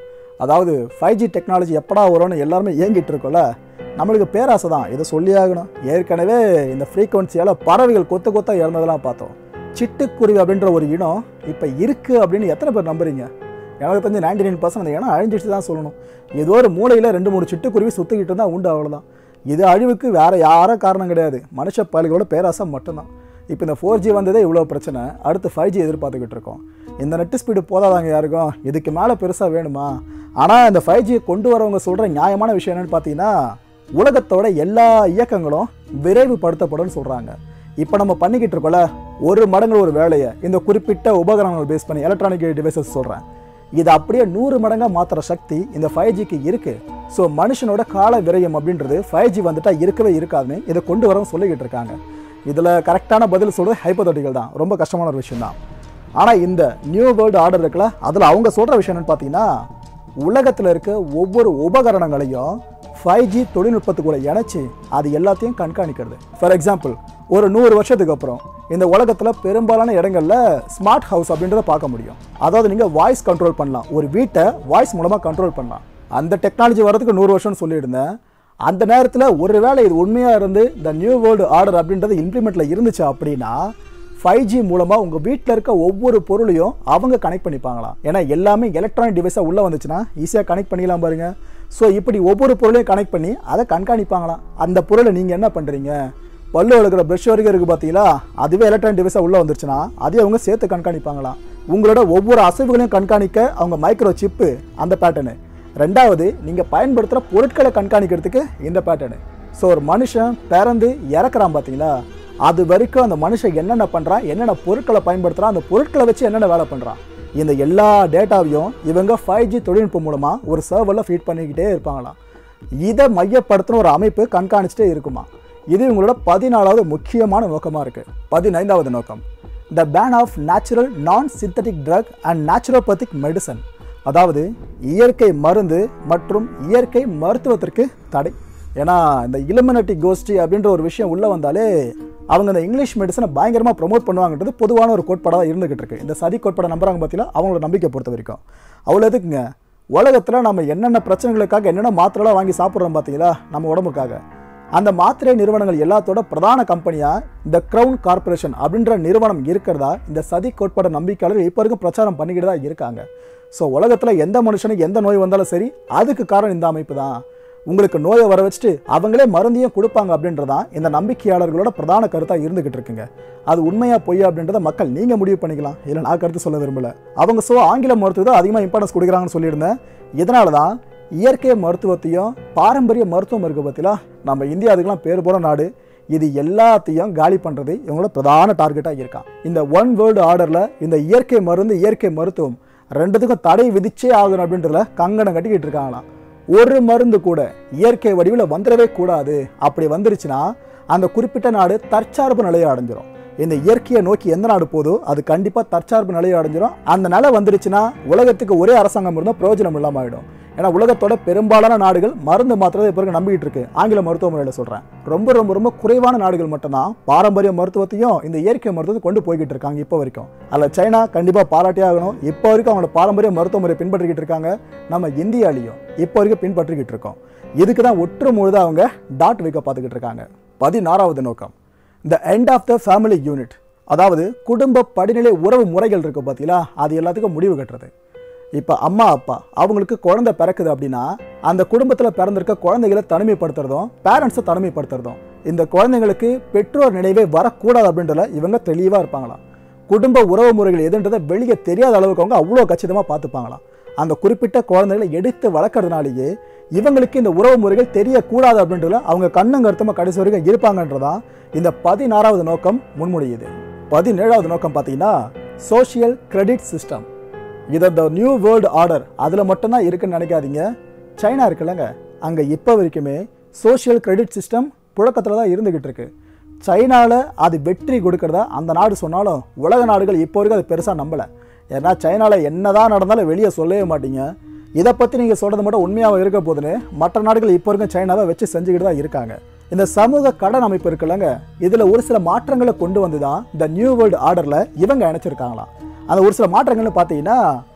அதாவது ஃபைவ் ஜி டெக்னாலஜி எப்படா வரும்னு எல்லாருமே ஏங்கிட்டு இருக்கோம்ல நம்மளுக்கு பேராசை தான் இதை சொல்லி ஆகணும் ஏற்கனவே இந்த ஃப்ரீக்குவன்சியால் பறவைகள் கொத்து கொத்தா இறந்ததெல்லாம் பார்த்தோம் சிட்டுக்குருவி அப்படின்ற ஒரு இனம் இப்போ இருக்குது அப்படின்னு எத்தனை பேர் நம்புறீங்க எனக்கு தெரிஞ்சு நைன்டி நைன் பர்சன்ட் அந்த இனம் அழிஞ்சிட்டு தான் சொல்லணும் ஏதோ ஒரு மூலையில் ரெண்டு மூணு சிட்டுக்குருவி சுற்றிக்கிட்டு தான் உண்டு அவ்வளோதான் இது அழிவுக்கு வேற யாரும் காரணம் கிடையாது மனுஷ பயல்களோட பேராசை மட்டும்தான் இப்போ இந்த ஃபோர் ஜி வந்ததே இவ்வளோ பிரச்சனை அடுத்து ஃபைவ் ஜி எதிர்பார்த்துக்கிட்டு இருக்கோம் இந்த நெட் ஸ்பீடு போதாதாங்க யாருக்கும் இதுக்கு மேலே பெருசாக வேணுமா ஆனால் இந்த ஃபைவ் ஜியை கொண்டு வரவங்க சொல்கிற நியாயமான விஷயம் என்னன்னு பார்த்தீங்கன்னா உலகத்தோட எல்லா இயக்கங்களும் விரைவுபடுத்தப்படும்னு சொல்கிறாங்க இப்போ நம்ம பண்ணிக்கிட்டு இருக்கோம்ல ஒரு மடங்கு ஒரு வேலையை இந்த குறிப்பிட்ட உபகரணங்கள் பேஸ் பண்ணி எலக்ட்ரானிக் டிவைசஸ் சொல்கிறேன் இது அப்படியே நூறு மடங்காக மாற்றுற சக்தி இந்த ஃபைவ் ஜிக்கு இருக்குது ஸோ மனுஷனோட கால விரயம் அப்படின்றது ஃபைவ் ஜி வந்துட்டா இருக்கவே இருக்காதுன்னு இதை கொண்டு வரவும் சொல்லிக்கிட்டு இருக்காங்க இதில் கரெக்டான பதில் சொல்கிறது ஹைப்போதட்டிகள் தான் ரொம்ப கஷ்டமான ஒரு விஷயம் தான் ஆனால் இந்த நியூ வேர்ல்டு ஆர்டர் இருக்குல்ல அதில் அவங்க சொல்கிற விஷயம் என்னன்னு பார்த்தீங்கன்னா உலகத்தில் இருக்க ஒவ்வொரு உபகரணங்களையும் ஃபைவ் ஜி தொழில்நுட்பத்துக்குள்ள இணைச்சி அது எல்லாத்தையும் கண்காணிக்கிறது ஃபார் எக்ஸாம்பிள் ஒரு நூறு வருஷத்துக்கு அப்புறம் இந்த உலகத்தில் பெரும்பாலான இடங்கள்ல ஸ்மார்ட் ஹவுஸ் அப்படின்றத பார்க்க முடியும் அதாவது நீங்கள் வாய்ஸ் கண்ட்ரோல் பண்ணலாம் ஒரு வீட்டை வாய்ஸ் மூலமாக கண்ட்ரோல் பண்ணலாம் அந்த டெக்னாலஜி வரதுக்கு நூறு வருஷம்னு சொல்லியிருந்தேன் அந்த நேரத்தில் ஒருவேளை இது உண்மையாக இருந்து இந்த நியூ வேர்ல்டு ஆர்டர் அப்படின்றது இம்ப்ளிமெண்ட்டில் இருந்துச்சு அப்படின்னா ஃபைவ் ஜி மூலமாக உங்கள் வீட்டில் இருக்க ஒவ்வொரு பொருளையும் அவங்க கனெக்ட் பண்ணிப்பாங்களாம் ஏன்னா எல்லாமே எலக்ட்ரானிக் டிவைஸாக உள்ளே வந்துச்சுன்னா ஈஸியாக கனெக்ட் பண்ணிக்கலாம் பாருங்க ஸோ இப்படி ஒவ்வொரு பொருளையும் கனெக்ட் பண்ணி அதை கண்காணிப்பாங்களாம் அந்த பொருளை நீங்கள் என்ன பண்ணுறீங்க பல்லு வளர்க்குற ப்ரஷ் வரைக்கும் இருக்குது பார்த்தீங்களா அதுவே எலக்ட்ரானிக் டிவைஸாக உள்ளே வந்துருச்சுன்னா அதையும் அவங்க சேர்த்து கண்காணிப்பாங்களாம் உங்களோட ஒவ்வொரு அசைவுகளையும் கண்காணிக்க அவங்க மைக்ரோ சிப்பு அந்த பேட்டர்னு ரெண்டாவது நீங்கள் பயன்படுத்துகிற பொருட்களை கண்காணிக்கிறதுக்கு இந்த பேட்டர்னு ஸோ ஒரு மனுஷன் பிறந்து இறக்குறான் பார்த்தீங்களா அது வரைக்கும் அந்த மனுஷன் என்னென்ன பண்ணுறான் என்னென்ன பொருட்களை பயன்படுத்துகிறான் அந்த பொருட்களை வச்சு என்னென்ன வேலை பண்ணுறான் இந்த எல்லா டேட்டாவையும் இவங்க ஃபைவ் ஜி தொழில்நுட்பம் மூலமாக ஒரு சர்வரில் ஃபீட் பண்ணிக்கிட்டே இருப்பாங்களாம் இதை மையப்படுத்தின ஒரு அமைப்பு கண்காணிச்சிட்டே இருக்குமா இது இவங்களோட பதினாலாவது முக்கியமான நோக்கமாக இருக்குது பதினைந்தாவது நோக்கம் the ban of natural non synthetic drug and naturopathic medicine அதாவது இயற்கை மருந்து மற்றும் இயற்கை மருத்துவத்திற்கு தடை ஏன்னா இந்த இலுமினட்டி கோஷ்டி அப்படின்ற ஒரு விஷயம் உள்ளே வந்தாலே அவங்க இந்த இங்கிலீஷ் மெடிசனை பயங்கரமாக ப்ரொமோட் பண்ணுவாங்கன்றது பொதுவான ஒரு கோட்பாடாக இருந்துகிட்டு இருக்கு இந்த சதி கோட்பாடை நம்புறாங்க பார்த்தீங்களா அவங்களோட நம்பிக்கை பொறுத்த வரைக்கும் அவ்வளோ எதுக்குங்க உலகத்தில் நம்ம என்னென்ன பிரச்சனைகளுக்காக என்னென்ன மாத்திரைலாம் வாங்கி சாப்பிட்றோம் பார்த்தீங்களா நம்ம உடம்புக்காக அந்த மாத்திரை நிறுவனங்கள் எல்லாத்தோட பிரதான கம்பெனியாக இந்த க்ரௌன் கார்ப்பரேஷன் அப்படின்ற நிறுவனம் இருக்கிறதா இந்த சதி கோட்பாட நம்பிக்கையாளர் இப்போ வரைக்கும் பிரச்சாரம் பண்ணிக்கிட்டு தான் இருக்காங்க ஸோ உலகத்தில் எந்த மனுஷனுக்கு எந்த நோய் வந்தாலும் சரி அதுக்கு காரணம் இந்த அமைப்பு தான் உங்களுக்கு நோயை வர வச்சுட்டு அவங்களே மருந்தையும் கொடுப்பாங்க அப்படின்றதான் இந்த நம்பிக்கையாளர்களோட பிரதான கருத்தாக இருந்துகிட்டு இருக்குங்க அது உண்மையா பொய்யா அப்படின்றத மக்கள் நீங்கள் முடிவு பண்ணிக்கலாம் இல்லை நான் கருத்து சொல்ல விரும்பல அவங்க ஸோ ஆங்கில மருத்துவத்தை அதிகமாக இம்பார்ட்டன்ஸ் கொடுக்குறாங்கன்னு சொல்லியிருந்தேன் இதனால தான் இயற்கை மருத்துவத்தையும் பாரம்பரிய மருத்துவம் இருக்குது பார்த்தீங்களா நம்ம இந்தியா அதுக்கெல்லாம் பேர் போன நாடு இது எல்லாத்தையும் காலி பண்ணுறது இவங்களோட பிரதான டார்கெட்டாக இருக்கான் இந்த ஒன் வேர்ல்டு ஆர்டரில் இந்த இயற்கை மருந்து இயற்கை மருத்துவம் ரெண்டுத்துக்கும் தடை விதிச்சே ஆகணும் அப்படின்றதுல கங்கணம் கட்டிக்கிட்டு இருக்காங்களாம் ஒரு மருந்து கூட இயற்கை வடிவில் வந்துடவே கூடாது அப்படி வந்துருச்சுன்னா அந்த குறிப்பிட்ட நாடு தற்சார்பு நிலையை அடைஞ்சிரும் இந்த இயற்கையை நோக்கி எந்த நாடு போதோ அது கண்டிப்பாக தற்சார்பு நிலையை அடைஞ்சிரும் அந்த நிலை வந்துருச்சுன்னா உலகத்துக்கு ஒரே அரசாங்கம் இருந்தால் பிரயோஜனம் இல்லாமல் ஆகிடும் ஏன்னா உலகத்தோட பெரும்பாலான நாடுகள் மருந்து மாத்திரத்தை இப்போ வரைக்கும் நம்பிக்கிட்டு இருக்கு ஆங்கில மருத்துவ முறையில் சொல்கிறேன் ரொம்ப ரொம்ப ரொம்ப குறைவான நாடுகள் மட்டும்தான் பாரம்பரிய மருத்துவத்தையும் இந்த இயற்கை மருத்துவத்தை கொண்டு போய்கிட்டு இருக்காங்க இப்போ வரைக்கும் அதில் சைனா கண்டிப்பாக பாராட்டியே ஆகணும் இப்போ வரைக்கும் அவங்களோட பாரம்பரிய மருத்துவ முறையை பின்பற்றிக்கிட்டு இருக்காங்க நம்ம இந்தியாலையும் இப்போ வரைக்கும் பின்பற்றிக்கிட்டு இருக்கோம் இதுக்கு தான் ஒற்று முழுத அவங்க டாட் வைக்க பார்த்துக்கிட்டு இருக்காங்க பதினாறாவது நோக்கம் the end of the family unit அதாவது குடும்ப படிநிலை உறவு முறைகள் இருக்குது பார்த்தீங்களா அது எல்லாத்துக்கும் முடிவு கட்டுறது இப்போ அம்மா அப்பா அவங்களுக்கு குழந்தை பிறக்குது அப்படின்னா அந்த குடும்பத்தில் பிறந்திருக்க குழந்தைகளை தனிமைப்படுத்துறதும் பேரண்ட்ஸை தனிமைப்படுத்துறதும் இந்த குழந்தைங்களுக்கு பெற்றோர் நினைவே வரக்கூடாது அப்படின்றத இவங்க தெளிவாக இருப்பாங்களாம் குடும்ப உறவு முறைகள் எதுன்றதை வெளியே தெரியாத அளவுக்கு அவங்க அவ்வளோ கச்சிதமாக பார்த்துப்பாங்களாம் அந்த குறிப்பிட்ட குழந்தைகளை எடுத்து வளர்க்கறதுனாலேயே இவங்களுக்கு இந்த உறவு முறைகள் தெரியக்கூடாது அப்படின்றதுல அவங்க கண்ணும் கருத்துமா கடைசி வரைக்கும் இருப்பாங்கன்றதான் இந்த பதினாறாவது நோக்கம் முன்மொழியுது பதினேழாவது நோக்கம் பார்த்தீங்கன்னா சோஷியல் கிரெடிட் சிஸ்டம் இது இந்த நியூ வேர்ல்டு ஆர்டர் அதில் மட்டும்தான் இருக்குன்னு நினைக்காதீங்க சைனா இருக்குல்லங்க அங்கே இப்போ வரைக்குமே சோஷியல் கிரெடிட் சிஸ்டம் புழக்கத்தில் தான் இருந்துகிட்டு இருக்கு சைனாவில் அது வெற்றி கொடுக்கறதா அந்த நாடு சொன்னாலும் உலக நாடுகள் இப்போ வரைக்கும் அது பெருசாக நம்பலை ஏன்னா சைனாவில் என்னதான் நடந்தாலும் வெளியே சொல்லவே மாட்டீங்க இதை பற்றி நீங்கள் சொல்கிறது மட்டும் உண்மையாக இருக்க போதுன்னு மற்ற நாடுகள் இப்போ வரைக்கும் சைனாவை வச்சு செஞ்சுக்கிட்டு தான் இருக்காங்க இந்த சமூக கடன் அமைப்பு இருக்குல்லங்க இதில் ஒரு சில மாற்றங்களை கொண்டு வந்து தான் இந்த நியூ வேர்ல்டு ஆர்டரில் இவங்க இணைச்சிருக்காங்களாம் அந்த ஒரு சில மாற்றங்கள்னு பார்த்தீங்கன்னா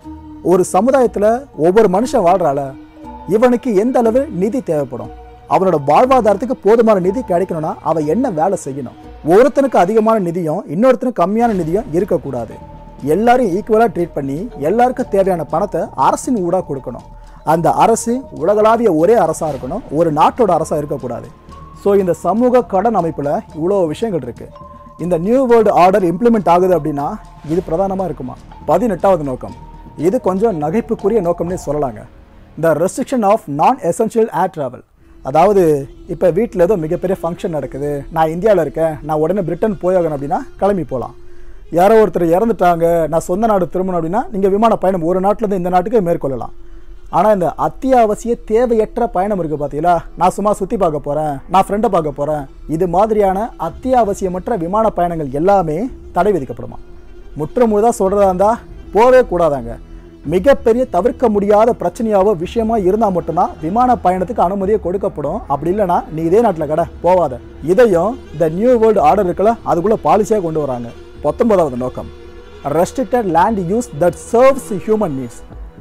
ஒரு சமுதாயத்தில் ஒவ்வொரு மனுஷன் வாழ்றால இவனுக்கு எந்த அளவு நிதி தேவைப்படும் அவனோட வாழ்வாதாரத்துக்கு போதுமான நிதி கிடைக்கணும்னா அவன் என்ன வேலை செய்யணும் ஒருத்தனுக்கு அதிகமான நிதியும் இன்னொருத்தனுக்கு கம்மியான நிதியும் இருக்கக்கூடாது எல்லாரும் ஈக்குவலாக ட்ரீட் பண்ணி எல்லாருக்கும் தேவையான பணத்தை அரசின் ஊடாக கொடுக்கணும் அந்த அரசு உலகளாவிய ஒரே அரசாக இருக்கணும் ஒரு நாட்டோட அரசாக இருக்கக்கூடாது ஸோ இந்த சமூக கடன் அமைப்பில் இவ்வளோ விஷயங்கள் இருக்குது இந்த நியூ வேர்ல்டு ஆர்டர் இம்ப்ளிமெண்ட் ஆகுது அப்படின்னா இது பிரதானமாக இருக்குமா பதினெட்டாவது நோக்கம் இது கொஞ்சம் நகைப்புக்குரிய நோக்கம்னே சொல்லலாங்க the restriction of non essential air travel அதாவது இப்போ வீட்டில் ஏதோ மிகப்பெரிய ஃபங்க்ஷன் நடக்குது நான் இந்தியாவில் இருக்கேன் நான் உடனே பிரிட்டன் போயாகணும் அப்படின்னா கிளம்பி போகலாம் யாரோ ஒருத்தர் இறந்துட்டாங்க நான் சொந்த நாடு திரும்பணும் அப்படின்னா நீங்கள் விமான பயணம் ஒரு நாட்டிலேருந்து இந்த நாட்டுக்கு மேற்கொள்ளலாம் ஆனால் இந்த அத்தியாவசிய தேவையற்ற பயணம் இருக்குது பார்த்தீங்களா நான் சும்மா சுற்றி பார்க்க போகிறேன் நான் ஃப்ரெண்டை பார்க்க போகிறேன் இது மாதிரியான அத்தியாவசியமற்ற விமான பயணங்கள் எல்லாமே தடை விதிக்கப்படுமா முற்றுமுழுதாக சொல்கிறதா இருந்தால் போவே கூடாதாங்க மிகப்பெரிய தவிர்க்க முடியாத பிரச்சனையாவோ விஷயமா இருந்தால் மட்டும்தான் விமான பயணத்துக்கு அனுமதியை கொடுக்கப்படும் அப்படி இல்லைன்னா நீ இதே நாட்டில் கடை போவாத இதையும் த நியூ வேர்ல்டு ஆர்டர் இருக்குல்ல அதுக்குள்ளே பாலிசியாக கொண்டு வராங்க பத்தொன்பதாவது நோக்கம் restricted land use that serves human needs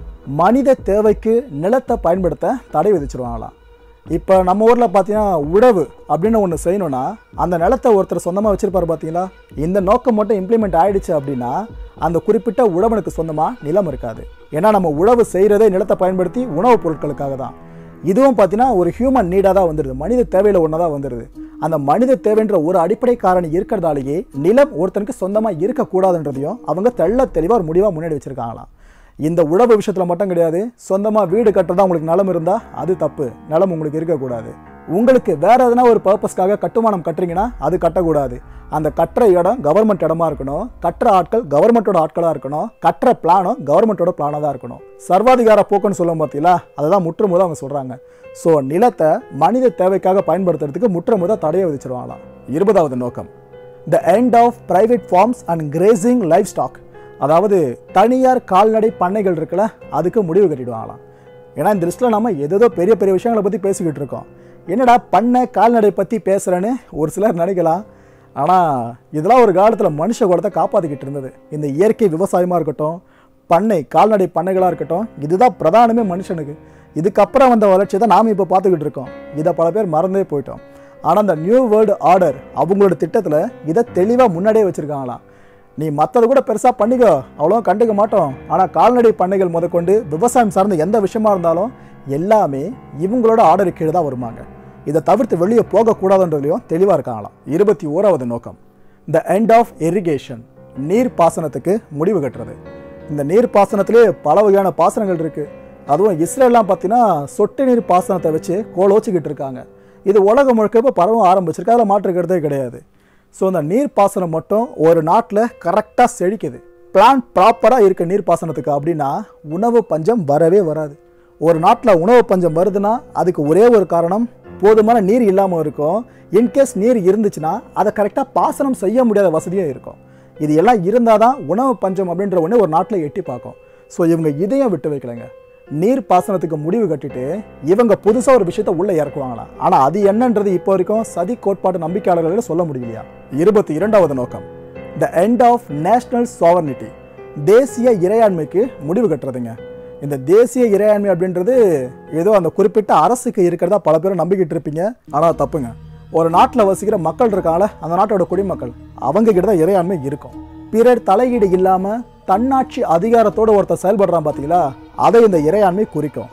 மனித தேவைக்கு நிலத்தை பயன்படுத்த தடை விதிச்சிருவாங்களாம் இப்போ நம்ம ஊரில் பார்த்தீங்கன்னா உழவு அப்படின்னு ஒன்று செய்யணும்னா அந்த நிலத்தை ஒருத்தர் சொந்தமாக வச்சுருப்பாரு பார்த்தீங்களா இந்த நோக்கம் மட்டும் இம்ப்ளிமெண்ட் ஆயிடுச்சு அப்படின்னா அந்த குறிப்பிட்ட உழவனுக்கு சொந்தமாக நிலம் இருக்காது ஏன்னா நம்ம உழவு செய்கிறதே நிலத்தை பயன்படுத்தி உணவுப் பொருட்களுக்காக தான் இதுவும் பார்த்தீங்கன்னா ஒரு ஹியூமன் நீடாக தான் வந்துடுது மனித தேவையில் ஒன்று தான் வந்துடுது அந்த மனித தேவைன்ற ஒரு அடிப்படை காரணி இருக்கிறதாலேயே நிலம் ஒருத்தனுக்கு சொந்தமாக இருக்கக்கூடாதுன்றதையும் அவங்க தெள்ள தெளிவாக ஒரு முடிவாக முன்னாடி வச்சுருக்காங்களாம் இந்த உழவு விஷயத்தில் மட்டும் கிடையாது சொந்தமாக வீடு கட்டுறதா உங்களுக்கு நிலம் இருந்தால் அது தப்பு நிலம் உங்களுக்கு இருக்கக்கூடாது உங்களுக்கு வேற எதனா ஒரு பர்பஸ்க்காக கட்டுமானம் கட்டுறீங்கன்னா அது கட்டக்கூடாது அந்த கட்டுற இடம் கவர்மெண்ட் இடமா இருக்கணும் கட்டுற ஆட்கள் கவர்மெண்ட்டோட ஆட்களாக இருக்கணும் கட்டுற பிளானும் கவர்மெண்ட்டோட பிளானாக தான் இருக்கணும் சர்வாதிகார போக்குன்னு சொல்லும் பார்த்தீங்களா அதை தான் முற்றுமுதல் அவங்க சொல்கிறாங்க ஸோ நிலத்தை மனித தேவைக்காக பயன்படுத்துறதுக்கு முற்றுமுதல் தடையை விதிச்சிருவாங்களாம் இருபதாவது நோக்கம் the end of private farms and grazing livestock அதாவது தனியார் கால்நடை பண்ணைகள் இருக்குல்ல அதுக்கு முடிவு கட்டிடுவாங்களாம் ஏன்னா இந்த லிஸ்ட்டில் நம்ம ஏதேதோ பெரிய பெரிய விஷயங்களை பற்றி பேசிக்கிட்டு இருக்கோம் என்னடா பண்ணை கால்நடை பற்றி பேசுகிறேன்னு ஒரு சிலர் நினைக்கலாம் ஆனால் இதெல்லாம் ஒரு காலத்தில் மனுஷ குலத்தை காப்பாற்றிக்கிட்டு இருந்தது இந்த இயற்கை விவசாயமாக இருக்கட்டும் பண்ணை கால்நடை பண்ணைகளாக இருக்கட்டும் இதுதான் பிரதானமே மனுஷனுக்கு இதுக்கப்புறம் வந்த வளர்ச்சி தான் நாம் இப்போ பார்த்துக்கிட்டு இருக்கோம் இதை பல பேர் மறந்தே போயிட்டோம் ஆனால் அந்த நியூ வேர்ல்டு ஆர்டர் அவங்களோட திட்டத்தில் இதை தெளிவாக முன்னாடியே வச்சுருக்காங்களாம் நீ மற்றதை கூட பெருசாக பண்ணிக்கோ அவ்வளோ கண்டுக்க மாட்டோம் ஆனால் கால்நடை பண்ணைகள் முதற்கொண்டு விவசாயம் சார்ந்த எந்த விஷயமா இருந்தாலும் எல்லாமே இவங்களோட ஆர்டர் கீழே தான் வருமாங்க இதை தவிர்த்து வெளியே போகக்கூடாதுன்றதுலையும் தெளிவாக இருக்காங்களாம் இருபத்தி ஓராவது நோக்கம் த எண்ட் ஆஃப் இரிகேஷன் நீர் பாசனத்துக்கு முடிவு கட்டுறது இந்த நீர் பாசனத்திலே பல வகையான பாசனங்கள் இருக்குது அதுவும் இஸ்ரேல்லாம் பார்த்தீங்கன்னா சொட்டு நீர் பாசனத்தை வச்சு கோலோச்சிக்கிட்டு இருக்காங்க இது உலகம் முழுக்க இப்போ பரவ ஆரம்பிச்சிருக்கு அதில் மாற்றுக்கிறதே கிடையாது ஸோ இந்த நீர்ப்பாசனம் மட்டும் ஒரு நாட்டில் கரெக்டாக செழிக்குது பிளான் ப்ராப்பராக இருக்க நீர்ப்பாசனத்துக்கு அப்படின்னா உணவு பஞ்சம் வரவே வராது ஒரு நாட்டில் உணவு பஞ்சம் வருதுன்னா அதுக்கு ஒரே ஒரு காரணம் போதுமான நீர் இல்லாமல் இருக்கும் இன்கேஸ் நீர் இருந்துச்சுன்னா அதை கரெக்டாக பாசனம் செய்ய முடியாத வசதியும் இருக்கும் இது எல்லாம் இருந்தால் தான் உணவு பஞ்சம் அப்படின்ற ஒன்று ஒரு நாட்டில் எட்டி பார்க்கும் ஸோ இவங்க இதையும் விட்டு வைக்கலைங்க நீர் பாசனத்துக்கு முடிவு கட்டிட்டு இவங்க புதுசாக ஒரு விஷயத்த உள்ளே இறக்குவாங்களாம் ஆனால் அது என்னன்றது இப்போ வரைக்கும் சதி கோட்பாட்டு நம்பிக்கையாளர்களால் சொல்ல முடியலையா இருபத்தி இரண்டாவது நோக்கம் the end of national sovereignty தேசிய இறையாண்மைக்கு முடிவு கட்டுறதுங்க இந்த தேசிய இறையாண்மை அப்படின்றது ஏதோ அந்த குறிப்பிட்ட அரசுக்கு இருக்கிறதா பல பேரும் நம்பிக்கிட்டு இருப்பீங்க ஆனால் தப்புங்க ஒரு நாட்டில் வசிக்கிற மக்கள் இருக்காங்கள அந்த நாட்டோட குடிமக்கள் அவங்க கிட்ட தான் இறையாண்மை இருக்கும் பிறர் தலையீடு இல்லாமல் தன்னாட்சி அதிகாரத்தோட ஒருத்தர் செயல்படுறான் பார்த்தீங்களா அதை இந்த இறையாண்மை குறிக்கும்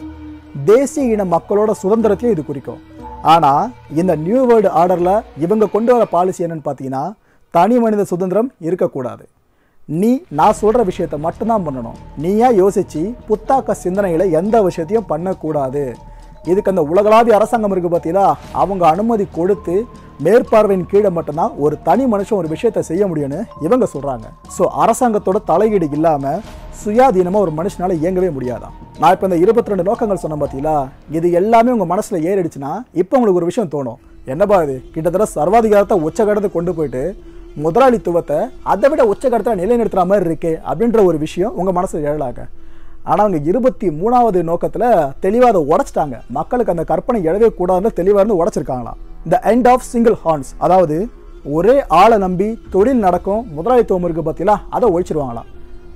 தேசிய இன மக்களோட சுதந்திரத்தையும் இது குறிக்கும் ஆனால் இந்த நியூ வேர்ல்டு ஆர்டரில் இவங்க கொண்டு வர பாலிசி என்னன்னு பார்த்தீங்கன்னா தனி மனித சுதந்திரம் இருக்கக்கூடாது நீ நான் சொல்கிற விஷயத்த மட்டும்தான் பண்ணணும் நீயா யோசிச்சு புத்தாக்க சிந்தனைகளை எந்த விஷயத்தையும் பண்ணக்கூடாது இதுக்கு அந்த உலகளாவிய அரசாங்கம் இருக்குது பார்த்தீங்களா அவங்க அனுமதி கொடுத்து மேற்பார்வையின் கீழே மட்டும்தான் ஒரு தனி மனுஷன் ஒரு விஷயத்தை செய்ய முடியும்னு இவங்க சொல்கிறாங்க ஸோ அரசாங்கத்தோட தலையீடு இல்லாமல் சுயாதீனமாக ஒரு மனுஷனால இயங்கவே முடியாதான் நான் இப்போ இந்த இருபத்தி ரெண்டு நோக்கங்கள் சொன்னேன் பார்த்தீங்களா இது எல்லாமே உங்கள் மனசில் ஏறிடுச்சுன்னா இப்போ உங்களுக்கு ஒரு விஷயம் தோணும் என்னப்பா இது கிட்டத்தட்ட சர்வாதிகாரத்தை உச்சகடத்தை கொண்டு போயிட்டு முதலாளித்துவத்தை அதை விட உச்சகடத்தை நிலைநிறுத்துற மாதிரி இருக்கே அப்படின்ற ஒரு விஷயம் உங்கள் மனசில் எழலாங்க ஆனால் அவங்க இருபத்தி மூணாவது நோக்கத்தில் தெளிவாக அதை உடைச்சிட்டாங்க மக்களுக்கு அந்த கற்பனை எழவே கூடாதுன்னு தெளிவாக இருந்து உடைச்சிருக்காங்களாம் இந்த எண்ட் ஆஃப் சிங்கிள் ஹார்ன்ஸ் அதாவது ஒரே ஆளை நம்பி தொழில் நடக்கும் முதலாளித்துவம் இருக்குது பார்த்தீங்களா அதை ஒழிச்சிருவாங்களாம்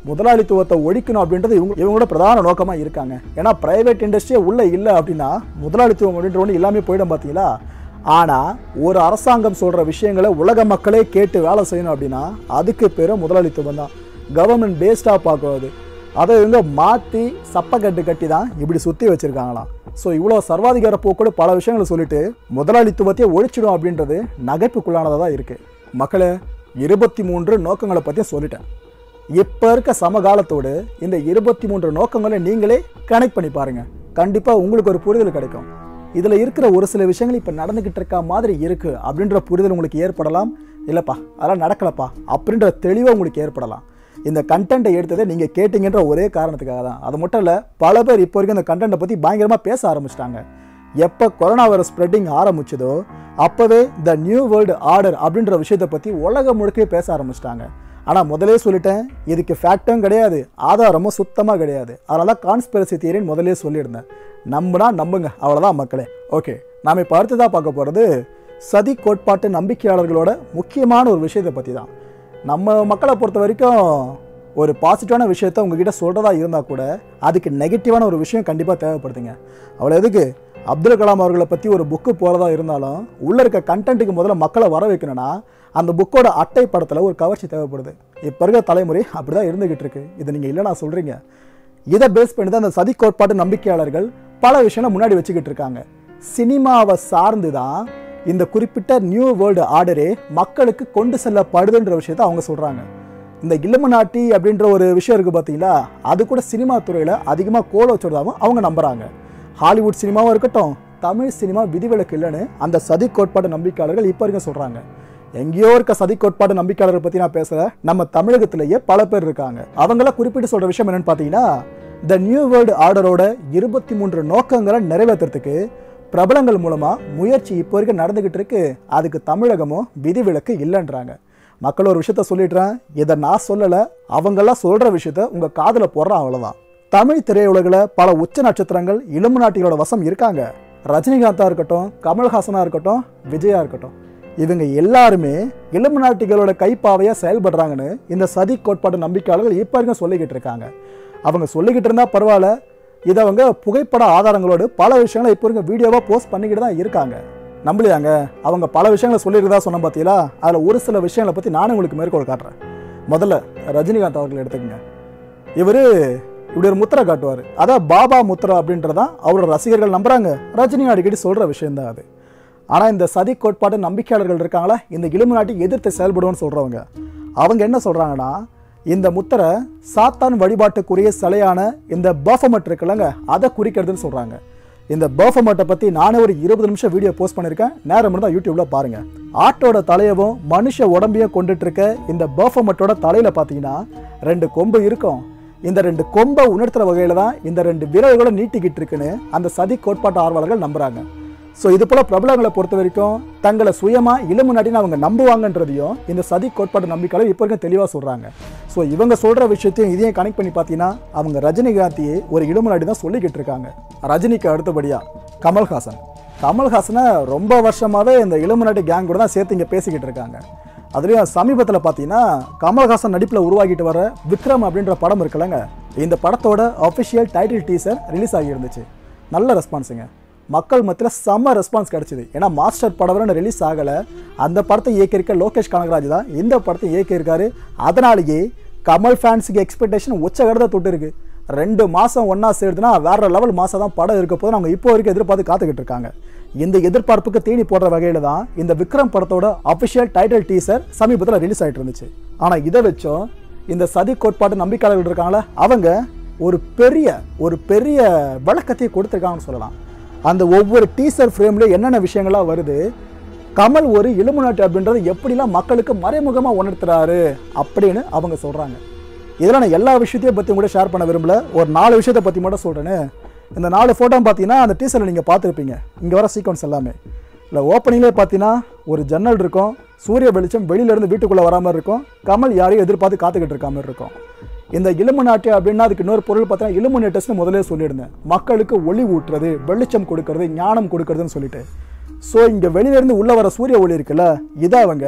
முதலாளித்துவத்தை ஒழிக்கணும் அப்படின்றது இவங்க இவங்களோட பிரதான நோக்கமாக இருக்காங்க ஏன்னா பிரைவேட் இண்டஸ்ட்ரியே உள்ளே இல்லை அப்படின்னா முதலாளித்துவம் அப்படின்ற ஒன்று இல்லாமல் போயிடும் பார்த்தீங்களா ஆனால் ஒரு அரசாங்கம் சொல்கிற விஷயங்களை உலக மக்களே கேட்டு வேலை செய்யணும் அப்படின்னா அதுக்கு பேர் முதலாளித்துவம் தான் கவர்மெண்ட் பேஸ்டாக பார்க்குறது அதை இவங்க மாற்றி சப்பக்கட்டு கட்டி தான் இப்படி சுற்றி வச்சுருக்காங்களாம் ஸோ இவ்வளோ சர்வாதிகார போக்கோடு பல விஷயங்களை சொல்லிட்டு முதலாளித்துவத்தையே ஒழிச்சிடும் அப்படின்றது நகைப்புக்குள்ளானதாக தான் இருக்குது மக்களே இருபத்தி மூன்று நோக்கங்களை பற்றி சொல்லிட்டேன் இப்போ இருக்க சமகாலத்தோடு இந்த இருபத்தி மூன்று நோக்கங்களை நீங்களே கனெக்ட் பண்ணி பாருங்க கண்டிப்பாக உங்களுக்கு ஒரு புரிதல் கிடைக்கும் இதில் இருக்கிற ஒரு சில விஷயங்கள் இப்போ நடந்துக்கிட்டு இருக்க மாதிரி இருக்கு அப்படின்ற புரிதல் உங்களுக்கு ஏற்படலாம் இல்லைப்பா அதெல்லாம் நடக்கலப்பா அப்படின்ற தெளிவாக உங்களுக்கு ஏற்படலாம் இந்த கண்டென்ட்டை எடுத்ததை நீங்கள் கேட்டீங்கன்ற ஒரே காரணத்துக்காக தான் அது மட்டும் இல்லை பல பேர் இப்போ வரைக்கும் இந்த கண்டென்ட்டை பற்றி பயங்கரமாக பேச ஆரம்பிச்சிட்டாங்க எப்போ கொரோனா வைரஸ் ஸ்ப்ரெட்டிங் ஆரம்பிச்சதோ அப்போவே த நியூ வேர்ல்டு ஆர்டர் அப்படின்ற விஷயத்தை பற்றி உலகம் முழுக்கவே பேச ஆரம்பிச்சிட்டாங்க ஆனால் முதலே சொல்லிட்டேன் இதுக்கு ஃபேக்டும் கிடையாது ஆதாரமும் சுத்தமாக கிடையாது அதனால தான் கான்ஸ்பிரசி தியரின்னு முதலே சொல்லியிருந்தேன் நம்புனா நம்புங்க அவ்வளோதான் மக்களே ஓகே நாம் இப்போ அடுத்ததாக பார்க்க போகிறது சதி கோட்பாட்டு நம்பிக்கையாளர்களோட முக்கியமான ஒரு விஷயத்தை பற்றி தான் நம்ம மக்களை பொறுத்த வரைக்கும் ஒரு பாசிட்டிவான விஷயத்த உங்ககிட்ட சொல்கிறதா இருந்தால் கூட அதுக்கு நெகட்டிவான ஒரு விஷயம் கண்டிப்பாக தேவைப்படுதுங்க அவ்வளோ எதுக்கு அப்துல் கலாம் அவர்களை பற்றி ஒரு புக்கு போகிறதா இருந்தாலும் உள்ளே இருக்க கண்டென்ட்டுக்கு முதல்ல மக்களை வர வைக்கணும்னா அந்த புக்கோட அட்டை படத்தில் ஒரு கவர்ச்சி தேவைப்படுது இப்போ இருக்க தலைமுறை அப்படி தான் இருந்துகிட்டு இருக்கு இது நீங்கள் இல்லைனா சொல்கிறீங்க இதை பேஸ் பண்ணி தான் அந்த சதி கோட்பாட்டு நம்பிக்கையாளர்கள் பல விஷயங்களை முன்னாடி வச்சுக்கிட்டு இருக்காங்க சினிமாவை சார்ந்து தான் இந்த குறிப்பிட்ட நியூ வேர்ல்டு ஆர்டரே மக்களுக்கு கொண்டு செல்லப்படுதுன்ற விஷயத்தை அவங்க சொல்கிறாங்க இந்த இலுமநாட்டி அப்படின்ற ஒரு விஷயம் இருக்குது பார்த்தீங்களா அது கூட சினிமா துறையில் அதிகமாக கோல வச்சுறதாகவும் அவங்க நம்புகிறாங்க ஹாலிவுட் சினிமாவும் இருக்கட்டும் தமிழ் சினிமா விதிவிலக்கு இல்லைன்னு அந்த சதி கோட்பாடு நம்பிக்கையாளர்கள் இப்போ வரைக்கும் சொல்கிறாங்க எங்கேயோ இருக்க சதி கோட்பாடு நம்பிக்கையாளர்கள் பற்றி நான் பேசல நம்ம தமிழகத்திலேயே பல பேர் இருக்காங்க அவங்கள குறிப்பிட்டு சொல்கிற விஷயம் என்னன்னு பார்த்தீங்கன்னா த நியூ வேர்ல்டு ஆர்டரோட இருபத்தி மூன்று நோக்கங்களை நிறைவேற்றுறதுக்கு பிரபலங்கள் மூலமாக முயற்சி இப்போ வரைக்கும் நடந்துக்கிட்டு இருக்கு அதுக்கு தமிழகமும் விதிவிலக்கு இல்லைன்றாங்க மக்கள் ஒரு விஷயத்த சொல்லிடுறேன் இதை நான் சொல்லலை அவங்கெல்லாம் சொல்கிற விஷயத்த உங்கள் காதில் போடுறேன் அவ்வளோதான் தமிழ் திரையுலகில் பல உச்ச நட்சத்திரங்கள் இளமு நாட்டிகளோட வசம் இருக்காங்க ரஜினிகாந்தா இருக்கட்டும் கமல்ஹாசனா இருக்கட்டும் விஜயா இருக்கட்டும் இவங்க எல்லாருமே இளமு நாட்டிகளோட கைப்பாவையாக செயல்படுறாங்கன்னு இந்த சதி கோட்பாடு நம்பிக்கையாளர்கள் இப்போ வரைக்கும் சொல்லிக்கிட்டு இருக்காங்க அவங்க சொல்லிக்கிட்டு இருந்தால் பரவாயில்ல இதை அவங்க புகைப்பட ஆதாரங்களோடு பல விஷயங்களை இப்போ வரைக்கும் வீடியோவாக போஸ்ட் பண்ணிக்கிட்டு தான் இருக்காங்க நம்பலையாங்க அவங்க பல விஷயங்களை சொல்லியிருந்தா சொன்ன பார்த்தீங்களா அதில் ஒரு சில விஷயங்களை பற்றி நானும் உங்களுக்கு மேற்கோள் காட்டுறேன் முதல்ல ரஜினிகாந்த் அவர்கள் எடுத்துக்கங்க இவர் இப்படி ஒரு முத்திரை காட்டுவார் அதான் பாபா முத்திரை அப்படின்றதான் அவரோட ரசிகர்கள் நம்புறாங்க ரஜினி அடிக்கடி சொல்கிற விஷயம்தான் அது ஆனால் இந்த சதி கோட்பாடு நம்பிக்கையாளர்கள் இருக்காங்களா இந்த இலுமினாட்டி எதிர்த்து செயல்படுவோன்னு சொல்கிறவங்க அவங்க என்ன சொல்கிறாங்கன்னா இந்த முத்திரை சாத்தான் வழிபாட்டுக்குரிய சிலையான இந்த பர்ஃபமட் இருக்குல்லங்க அதை குறிக்கிறதுன்னு சொல்கிறாங்க இந்த பர்ஃபமட்டை பற்றி நானே ஒரு இருபது நிமிஷம் வீடியோ போஸ்ட் பண்ணியிருக்கேன் நேரம் இருந்தால் யூடியூப்பில் பாருங்கள் ஆட்டோட தலையவும் மனுஷ உடம்பையும் கொண்டுட்டு இருக்க இந்த பர்ஃபமட்டோட தலையில் பார்த்தீங்கன்னா ரெண்டு கொம்பு இருக்கும் இந்த ரெண்டு கொம்பை உணர்த்துற வகையில் தான் இந்த ரெண்டு விரல்களை நீட்டிக்கிட்டு இருக்குன்னு அந்த சதி கோட்பாட்டு ஆர்வலர்கள் நம்புறாங்க ஸோ இது போல பிரபலங்களை பொறுத்த வரைக்கும் தங்களை சுயமா இளமுன்னாட்டின்னு அவங்க நம்புவாங்கன்றதையும் இந்த சதி கோட்பாடு நம்பிக்கையாளர் இப்போ வரைக்கும் தெளிவாக சொல்றாங்க ஸோ இவங்க சொல்ற விஷயத்தையும் இதையும் கனெக்ட் பண்ணி பார்த்தீங்கன்னா அவங்க ரஜினிகாந்தியை ஒரு இளமுன்னாடி தான் சொல்லிக்கிட்டு இருக்காங்க ரஜினிக்கு அடுத்தபடியா கமல்ஹாசன் கமல்ஹாசனை ரொம்ப வருஷமாவே இந்த இளமுன்னாட்டி கேங் கூட தான் சேர்த்து இங்கே பேசிக்கிட்டு இருக்காங்க அதுலேயும் சமீபத்தில் பார்த்தீங்கன்னா கமல்ஹாசன் நடிப்பில் உருவாகிட்டு வர விக்ரம் அப்படின்ற படம் இருக்குல்லங்க இந்த படத்தோட அஃபிஷியல் டைட்டில் டீசர் ரிலீஸ் ஆகியிருந்துச்சு நல்ல ரெஸ்பான்ஸுங்க மக்கள் மத்தியில் செம்ம ரெஸ்பான்ஸ் கிடச்சிது ஏன்னா மாஸ்டர் படம் ரிலீஸ் ஆகலை அந்த படத்தை இயக்கியிருக்க லோகேஷ் கனகராஜ் தான் இந்த படத்தை இயக்கியிருக்காரு அதனாலேயே கமல் ஃபேன்ஸுக்கு எக்ஸ்பெக்டேஷன் உச்சகடத்தை தொட்டு இருக்கு ரெண்டு மாதம் ஒன்றா சேர்த்துனா வேற லெவல் மாதம் தான் படம் இருக்க போது அவங்க இப்போ வரைக்கும் எதிர்பார்த்து காத்துக்கிட்டு இருக்காங்க இந்த எதிர்பார்ப்புக்கு தீனி போடுற வகையில் தான் இந்த விக்ரம் படத்தோட அஃபிஷியல் டைட்டில் டீசர் சமீபத்தில் ரிலீஸ் ஆகிட்டு இருந்துச்சு ஆனால் இதை வச்சும் இந்த சதி கோட்பாட்டு நம்பிக்கையாளர்கள் இருக்காங்களே அவங்க ஒரு பெரிய ஒரு பெரிய விளக்கத்தை கொடுத்துருக்காங்கன்னு சொல்லலாம் அந்த ஒவ்வொரு டீசர் ஃப்ரேம்லேயும் என்னென்ன விஷயங்கள்லாம் வருது கமல் ஒரு இலுமினாட்டி அப்படின்றது எப்படிலாம் மக்களுக்கு மறைமுகமாக உணர்த்துறாரு அப்படின்னு அவங்க சொல்கிறாங்க இதில் நான் எல்லா விஷயத்தையும் பற்றி கூட ஷேர் பண்ண விரும்பல ஒரு நாலு விஷயத்தை பற்றி மட்டும் சொல்கிறேன்னு இந்த நாலு ஃபோட்டோ பார்த்தீங்கன்னா அந்த டீசரில் நீங்கள் பார்த்துருப்பீங்க இங்கே வர சீக்வன்ஸ் எல்லாமே இல்லை ஓப்பனிங்லேயே பார்த்தீங்கன்னா ஒரு ஜன்னல் இருக்கும் சூரிய வெளிச்சம் வெளியிலேருந்து வீட்டுக்குள்ளே வரா மாதிரி இருக்கும் கமல் யாரையும் எதிர்பார்த்து காத்துக்கிட்டு இருக்க மாதிரி இருக்கும் இந்த இலுமினாட்டி அப்படின்னா அதுக்கு இன்னொரு பொருள் பார்த்தீங்கன்னா இலுமினேட்டர்ஸ்னு முதலே சொல்லியிருந்தேன் மக்களுக்கு ஒளி ஊட்டுறது வெளிச்சம் கொடுக்கறது ஞானம் கொடுக்கறதுன்னு சொல்லிட்டு ஸோ இங்கே வெளியிலேருந்து உள்ளே வர சூரிய ஒளி இருக்குல்ல இதை அவங்க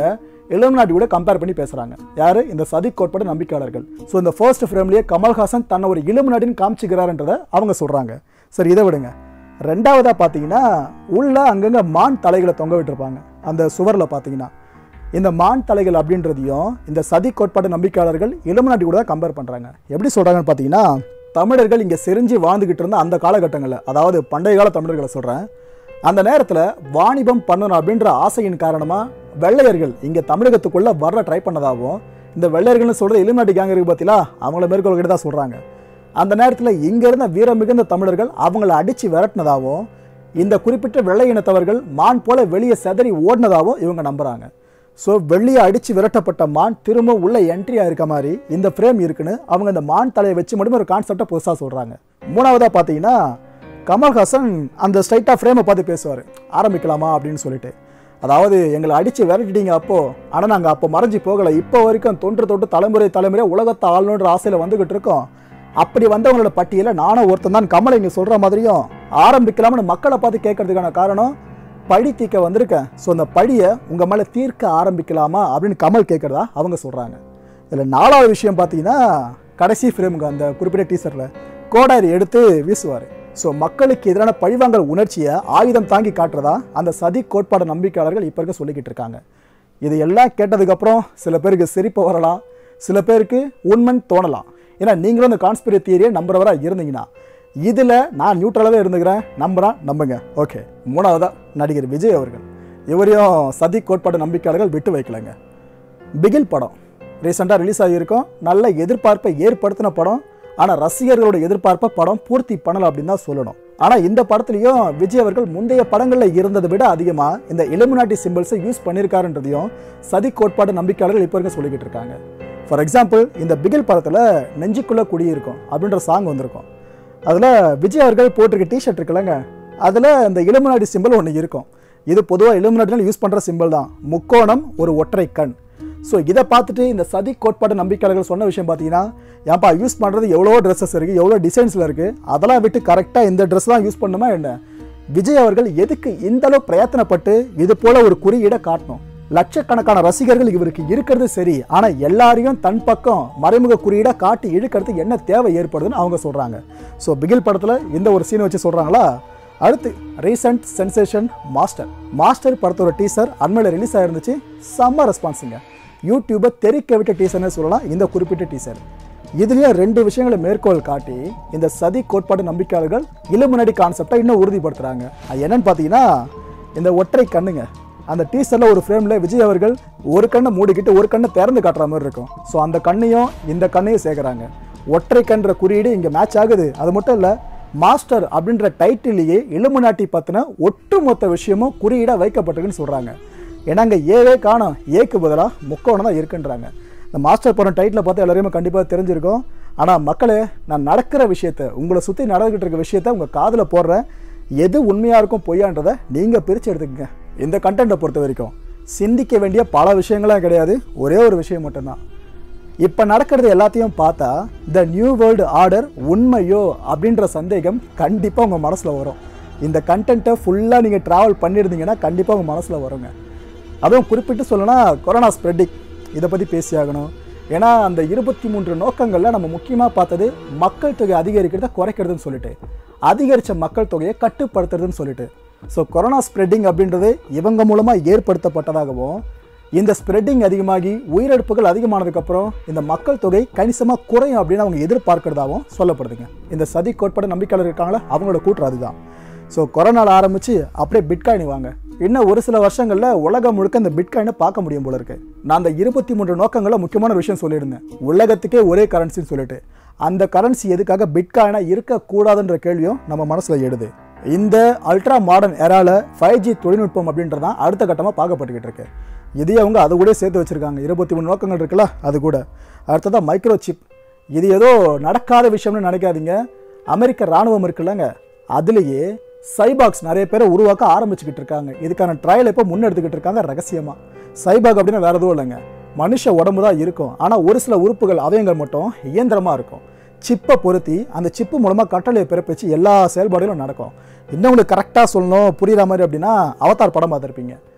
இளம்நாட்டி கூட கம்பேர் பண்ணி பேசுறாங்க யாரு இந்த சதி கோட்பாடு நம்பிக்கையாளர்கள் ஸோ இந்த ஃபர்ஸ்ட் ஃப்ரேம்லயே கமல்ஹாசன் தன்னை ஒரு இளம்நாட்டின்னு காமிச்சுக்கிறாருன்றத அவங்க சொல்றாங்க சரி இதை விடுங்க ரெண்டாவதா பார்த்தீங்கன்னா உள்ள அங்கங்க மான் தலைகளை தொங்க விட்டுருப்பாங்க அந்த சுவரில் பார்த்தீங்கன்னா இந்த மான் தலைகள் அப்படின்றதையும் இந்த சதி கோட்பாடு நம்பிக்கையாளர்கள் இளமநாட்டி கூட தான் கம்பேர் பண்ணுறாங்க எப்படி சொல்கிறாங்கன்னு பார்த்தீங்கன்னா தமிழர்கள் இங்கே செறிஞ்சு வாழ்ந்துக்கிட்டு இருந்த அந்த காலகட்டங்களில் அதாவது பண்டைய கால தமிழர்களை சொல்கிறேன் அந்த நேரத்தில் வாணிபம் பண்ணணும் அப்படின்ற ஆசையின் காரணமாக வெள்ளையர்கள் இங்கே தமிழகத்துக்குள்ளே வர ட்ரை பண்ணதாகவும் இந்த வெள்ளையர்கள்னு சொல்கிற இளநாட்டி கேங் இருக்கு பார்த்தீங்களா அவங்கள மேற்கொள்கிட்ட தான் சொல்கிறாங்க அந்த நேரத்தில் இங்க இருந்த வீரம் மிகுந்த தமிழர்கள் அவங்கள அடிச்சு விரட்டினதாகவும் இந்த குறிப்பிட்ட வெள்ளை இனத்தவர்கள் மான் போல வெளியே செதறி ஓடினதாகவும் இவங்க நம்புறாங்க ஸோ வெள்ளியை அடிச்சு விரட்டப்பட்ட மான் திரும்ப உள்ள என்ட்ரியா இருக்க மாதிரி இந்த ஃப்ரேம் இருக்குன்னு அவங்க இந்த மான் தலையை வச்சு மட்டும் ஒரு கான்செப்டை புதுசாக சொல்றாங்க மூணாவதா பார்த்தீங்கன்னா கமல்ஹாசன் அந்த ஸ்ட்ரைட்டாக ஃப்ரேமை பார்த்து பேசுவார் ஆரம்பிக்கலாமா அப்படின்னு சொல்லிட்டு அதாவது எங்களை அடித்து விரட்டிட்டீங்க அப்போ ஆனால் நாங்கள் அப்போ மறைஞ்சு போகலை இப்போ வரைக்கும் தொன்று தொட்டு தலைமுறை தலைமுறை உலகத்தை ஆளணுன்ற ஆசையில் வந்துகிட்டு இருக்கோம் அப்படி வந்தவங்களோட பட்டியலில் நானும் ஒருத்தன் தான் கமலை இங்கே சொல்கிற மாதிரியும் ஆரம்பிக்கலாம்னு மக்களை பார்த்து கேட்கறதுக்கான காரணம் பழி தீர்க்க வந்திருக்கேன் ஸோ அந்த பழியை உங்கள் மேலே தீர்க்க ஆரம்பிக்கலாமா அப்படின்னு கமல் கேட்குறதா அவங்க சொல்கிறாங்க இதில் நாலாவது விஷயம் பார்த்தீங்கன்னா கடைசி ஃப்ரேமுங்க அந்த குறிப்பிட்ட டீசரில் கோடாரி எடுத்து வீசுவார் ஸோ மக்களுக்கு எதிரான பழிவாங்கல் உணர்ச்சியை ஆயுதம் தாங்கி காட்டுறதா அந்த சதி கோட்பாடு நம்பிக்கையாளர்கள் இப்போ இருக்க சொல்லிக்கிட்டு இருக்காங்க இது எல்லாம் கேட்டதுக்கப்புறம் சில பேருக்கு சிரிப்பு வரலாம் சில பேருக்கு உண்மைன்னு தோணலாம் ஏன்னா நீங்களும் இந்த கான்ஸ்பிரி தியரியை நம்புறவராக இருந்தீங்கன்னா இதில் நான் நியூட்ரலாகவே இருந்துக்கிறேன் நம்புறேன் நம்புங்க ஓகே மூணாவதா நடிகர் விஜய் அவர்கள் இவரையும் சதி கோட்பாடு நம்பிக்கையாளர்கள் விட்டு வைக்கலங்க பிகில் படம் ரீசெண்டாக ரிலீஸ் ஆகியிருக்கும் நல்ல எதிர்பார்ப்பை ஏற்படுத்தின படம் ஆனால் ரசிகர்களோட எதிர்பார்ப்பை படம் பூர்த்தி பண்ணலை அப்படின்னு தான் சொல்லணும் ஆனால் இந்த படத்துலையும் விஜய் அவர்கள் முந்தைய படங்களில் இருந்ததை விட அதிகமாக இந்த இலுமினாட்டி சிம்பிள்ஸை யூஸ் பண்ணியிருக்காருன்றதையும் சதி கோட்பாடு நம்பிக்கையாளர்கள் இப்போ இருக்க சொல்லிக்கிட்டு இருக்காங்க ஃபார் எக்ஸாம்பிள் இந்த பிகில் படத்தில் நெஞ்சுக்குள்ளே குடியிருக்கும் அப்படின்ற சாங் வந்திருக்கும் அதில் விஜய் அவர்கள் போட்டிருக்க டிஷர்ட் இருக்குல்லங்க அதில் இந்த இலுமினாட்டி சிம்பிள் ஒன்று இருக்கும் இது பொதுவாக இலுமினாட்டினால் யூஸ் பண்ணுற சிம்பிள் தான் முக்கோணம் ஒரு ஒற்றை கண் ஸோ இதை பார்த்துட்டு இந்த சதி கோட்பாடு நம்பிக்கையாளர்கள் சொன்ன விஷயம் பார்த்தீங்கன்னா ஏன்பா யூஸ் பண்ணுறது எவ்வளோ ட்ரெஸ்ஸஸ் இருக்குது எவ்வளோ டிசைன்ஸில் இருக்குது அதெல்லாம் விட்டு கரெக்டாக இந்த ட்ரெஸ் தான் யூஸ் பண்ணுமா என்ன விஜய் அவர்கள் எதுக்கு இந்த அளவு பிரயத்தனப்பட்டு இது போல ஒரு குறியீடை காட்டணும் லட்சக்கணக்கான ரசிகர்கள் இவருக்கு இருக்கிறது சரி ஆனால் எல்லாரையும் தன் பக்கம் மறைமுக குறியீடை காட்டி இழுக்கிறதுக்கு என்ன தேவை ஏற்படுதுன்னு அவங்க சொல்கிறாங்க ஸோ பிகில் படத்தில் இந்த ஒரு சீனை வச்சு சொல்கிறாங்களா அடுத்து ரீசன்ட் சென்சேஷன் மாஸ்டர் மாஸ்டர் படத்தோட டீசர் அண்மையில் ரிலீஸ் ஆயிருந்துச்சு செம்ம ரெஸ்பான்ஸுங்க யூடியூபை தெறிக்க விட்ட டீசர்னு சொல்லலாம் இந்த குறிப்பிட்ட டீசர் இதுலயே ரெண்டு விஷயங்களை மேற்கோள் காட்டி இந்த சதி கோட்பாடு நம்பிக்கையாளர்கள் இலுமினடி கான்செப்டை இன்னும் உறுதிப்படுத்துறாங்க அது என்னன்னு பார்த்தீங்கன்னா இந்த ஒற்றை கண்ணுங்க அந்த டீசர்ல ஒரு ஃப்ரேம்ல விஜய் அவர்கள் ஒரு கண்ணை மூடிக்கிட்டு ஒரு கண்ணை திறந்து காட்டுற மாதிரி இருக்கும் ஸோ அந்த கண்ணையும் இந்த கண்ணையும் சேர்க்குறாங்க ஒற்றை கன்ற குறியீடு இங்கே மேட்ச் ஆகுது அது மட்டும் இல்லை மாஸ்டர் அப்படின்ற டைட்டிலேயே இலுமினாட்டி பற்றின ஒட்டுமொத்த விஷயமும் குறியீடாக வைக்கப்பட்டிருக்குன்னு சொல்கிறாங்க ஏன்னா அங்கே ஏவே காணும் ஏக்கு பதிலாக முக்கோணம் தான் இருக்குன்றாங்க இந்த மாஸ்டர் படம் டைட்டில் பார்த்து எல்லாரையுமே கண்டிப்பாக தெரிஞ்சிருக்கும் ஆனால் மக்களே நான் நடக்கிற விஷயத்த உங்களை சுற்றி நடந்துகிட்டு இருக்க விஷயத்த உங்கள் காதில் போடுறேன் எது உண்மையாக இருக்கும் பொய்யான்றதை நீங்கள் பிரித்து எடுத்துக்கங்க இந்த கண்டென்ட்டை பொறுத்த வரைக்கும் சிந்திக்க வேண்டிய பல விஷயங்களாம் கிடையாது ஒரே ஒரு விஷயம் மட்டும்தான் இப்போ நடக்கிறது எல்லாத்தையும் பார்த்தா த நியூ வேர்ல்டு ஆர்டர் உண்மையோ அப்படின்ற சந்தேகம் கண்டிப்பாக உங்கள் மனசில் வரும் இந்த கண்டென்ட்டை ஃபுல்லாக நீங்கள் ட்ராவல் பண்ணியிருந்தீங்கன்னா கண்டிப்பாக உங்கள் மனசில் வருங்க அதுவும் குறிப்பிட்டு சொல்லணும்னா கொரோனா ஸ்ப்ரெட்டிங் இதை பற்றி பேசியாகணும் ஏன்னா அந்த இருபத்தி மூன்று நோக்கங்களில் நம்ம முக்கியமாக பார்த்தது மக்கள் தொகை அதிகரிக்கிறத குறைக்கிறதுன்னு சொல்லிட்டு அதிகரித்த மக்கள் தொகையை கட்டுப்படுத்துறதுன்னு சொல்லிட்டு ஸோ கொரோனா ஸ்ப்ரெட்டிங் அப்படின்றது இவங்க மூலமாக ஏற்படுத்தப்பட்டதாகவும் இந்த ஸ்ப்ரெட்டிங் அதிகமாகி உயிரிழப்புகள் அதிகமானதுக்கப்புறம் இந்த மக்கள் தொகை கணிசமாக குறையும் அப்படின்னு அவங்க எதிர்பார்க்கிறதாகவும் சொல்லப்படுதுங்க இந்த சதி கோட்பாடு நம்பிக்கையாளர் இருக்காங்களா அவங்களோட கூற்று அதுதான் ஸோ கொரோனாவில் ஆரம்பித்து அப்படியே பிட்காயின் வாங்க இன்னும் ஒரு சில வருஷங்களில் உலகம் முழுக்க இந்த பிட்காயினை பார்க்க முடியும் போல இருக்கு நான் அந்த இருபத்தி மூன்று நோக்கங்களில் முக்கியமான ஒரு விஷயம் சொல்லியிருந்தேன் உலகத்துக்கே ஒரே கரன்சின்னு சொல்லிட்டு அந்த கரன்சி எதுக்காக பிட்காயினாக இருக்கக்கூடாதுன்ற கேள்வியும் நம்ம மனசில் எடுது இந்த அல்ட்ரா மாடர்ன் எரால ஃபைவ் ஜி தொழில்நுட்பம் அப்படின்றதான் அடுத்த கட்டமாக பார்க்கப்பட்டுக்கிட்டு இருக்கு இதையே அவங்க அது கூட சேர்த்து வச்சிருக்காங்க இருபத்தி மூணு நோக்கங்கள் இருக்குல்ல அது கூட அடுத்ததான் மைக்ரோ சிப் இது ஏதோ நடக்காத விஷயம்னு நினைக்காதீங்க அமெரிக்க ராணுவம் இருக்குல்லங்க அதுலேயே சைபாக்ஸ் நிறைய பேரை உருவாக்க ஆரம்பிச்சுக்கிட்டு இருக்காங்க இதுக்கான ட்ரையல் இப்போ முன்னெடுத்துக்கிட்டு இருக்காங்க ரகசியமா சைபாக் அப்படின்னா வேற எதுவும் இல்லைங்க மனுஷ உடம்பு தான் இருக்கும் ஆனால் ஒரு சில உறுப்புகள் அவயங்கள் மட்டும் இயந்திரமாக இருக்கும் சிப்பை பொருத்தி அந்த சிப்பு மூலமாக கட்டளையை பிறப்பிச்சு எல்லா செயல்பாடுகளும் நடக்கும் இன்னும் உங்களுக்கு கரெக்டாக சொல்லணும் புரியுற மாதிரி அப்படின்னா அவதார் படம் பார்த்துருப்பீங்க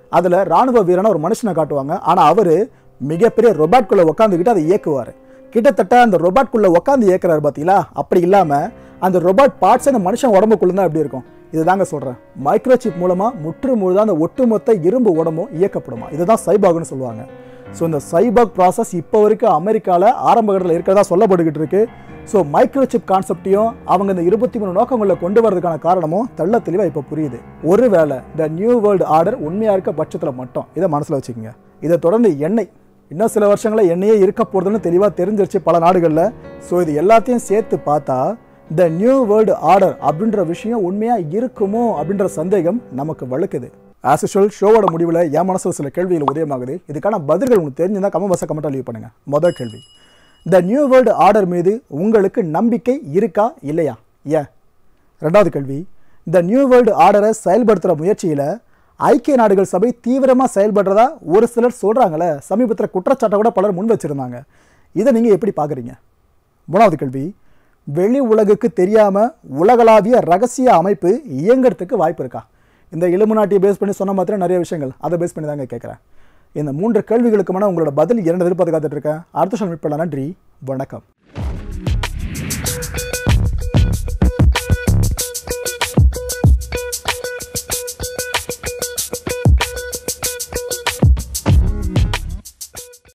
அதில் ராணுவ வீரனை ஒரு மனுஷனை காட்டுவாங்க ஆனால் அவர் மிகப்பெரிய ரொபாட்குள்ளே உட்காந்துக்கிட்டு அதை இயக்குவார் கிட்டத்தட்ட அந்த ரொபாட்குள்ளே உட்காந்து இயக்குறாரு பார்த்தீங்களா அப்படி இல்லாமல் அந்த ரொபாட் பார்ட்ஸ் அந்த மனுஷன் உடம்புக்குள்ள தான் எப்படி இருக்கும் இதுதாங்க சொல்கிறேன் மைக்ரோசிப் மூலமாக முற்று முழுதாக அந்த ஒட்டுமொத்த இரும்பு உடம்பும் இயக்கப்படுமா இதுதான் சைபாக்னு சொல்லுவாங்க ஸோ இந்த சைபாக் ப்ராசஸ் இப்போ வரைக்கும் அமெரிக்காவில் ஆரம்ப கட்டத்தில் இருக்கிறதா சொல்லப்பட்டுக்கிட்டு இருக்கு ஸோ மைக்ரோசிப் கான்செப்டையும் அவங்க இந்த இருபத்தி மூணு நோக்கங்களை கொண்டு வரதுக்கான காரணமும் தெள்ள தெளிவாக இப்போ புரியுது ஒருவேளை த நியூ வேர்ல்டு ஆர்டர் உண்மையாக இருக்க பட்சத்தில் மட்டும் இதை மனசில் வச்சுக்கோங்க இதை தொடர்ந்து எண்ணெய் இன்னும் சில வருஷங்களில் எண்ணெயே இருக்க போகிறதுன்னு தெளிவாக தெரிஞ்சிருச்சு பல நாடுகளில் ஸோ இது எல்லாத்தையும் சேர்த்து பார்த்தா த நியூ வேர்ல்டு ஆர்டர் அப்படின்ற விஷயம் உண்மையாக இருக்குமோ அப்படின்ற சந்தேகம் நமக்கு வழுக்குது ஆஸ் யூஷுவல் ஷோவோட முடிவில் என் மனசில் சில கேள்விகள் உதயமாகுது இதுக்கான பதில்கள் உங்களுக்கு தெரிஞ்சிருந்தால் கமெண்ட் பாக்ஸை கமெண்ட்டாக லீவ் பண்ணுங்கள் முதல் கேள்வி த நியூ வேர்ல்டு ஆர்டர் மீது உங்களுக்கு நம்பிக்கை இருக்கா இல்லையா ஏன் ரெண்டாவது கேள்வி இந்த நியூ வேர்ல்டு ஆர்டரை செயல்படுத்துகிற முயற்சியில் ஐக்கிய நாடுகள் சபை தீவிரமாக செயல்படுறதா ஒரு சிலர் சொல்கிறாங்களே சமீபத்தில் குற்றச்சாட்டை கூட பலர் முன் வச்சுருந்தாங்க இதை நீங்கள் எப்படி பார்க்குறீங்க மூணாவது கேள்வி வெளி உலகுக்கு தெரியாமல் உலகளாவிய ரகசிய அமைப்பு இயங்கிறதுக்கு வாய்ப்பு இருக்கா இந்த இலுமினாட்டியை பேஸ் பண்ணி சொன்ன மாதிரி நிறைய விஷயங்கள் அதை பேஸ் பண்ணி தாங்க கேட்குறேன் இந்த மூன்று கேள்விகளுக்குமான உங்களோட பதில் இரண்டு எதிர்பார்த்து காத்துட்டு இருக்கேன் அடுத்த சொல் மீட் பண்ணலாம் நன்றி வணக்கம்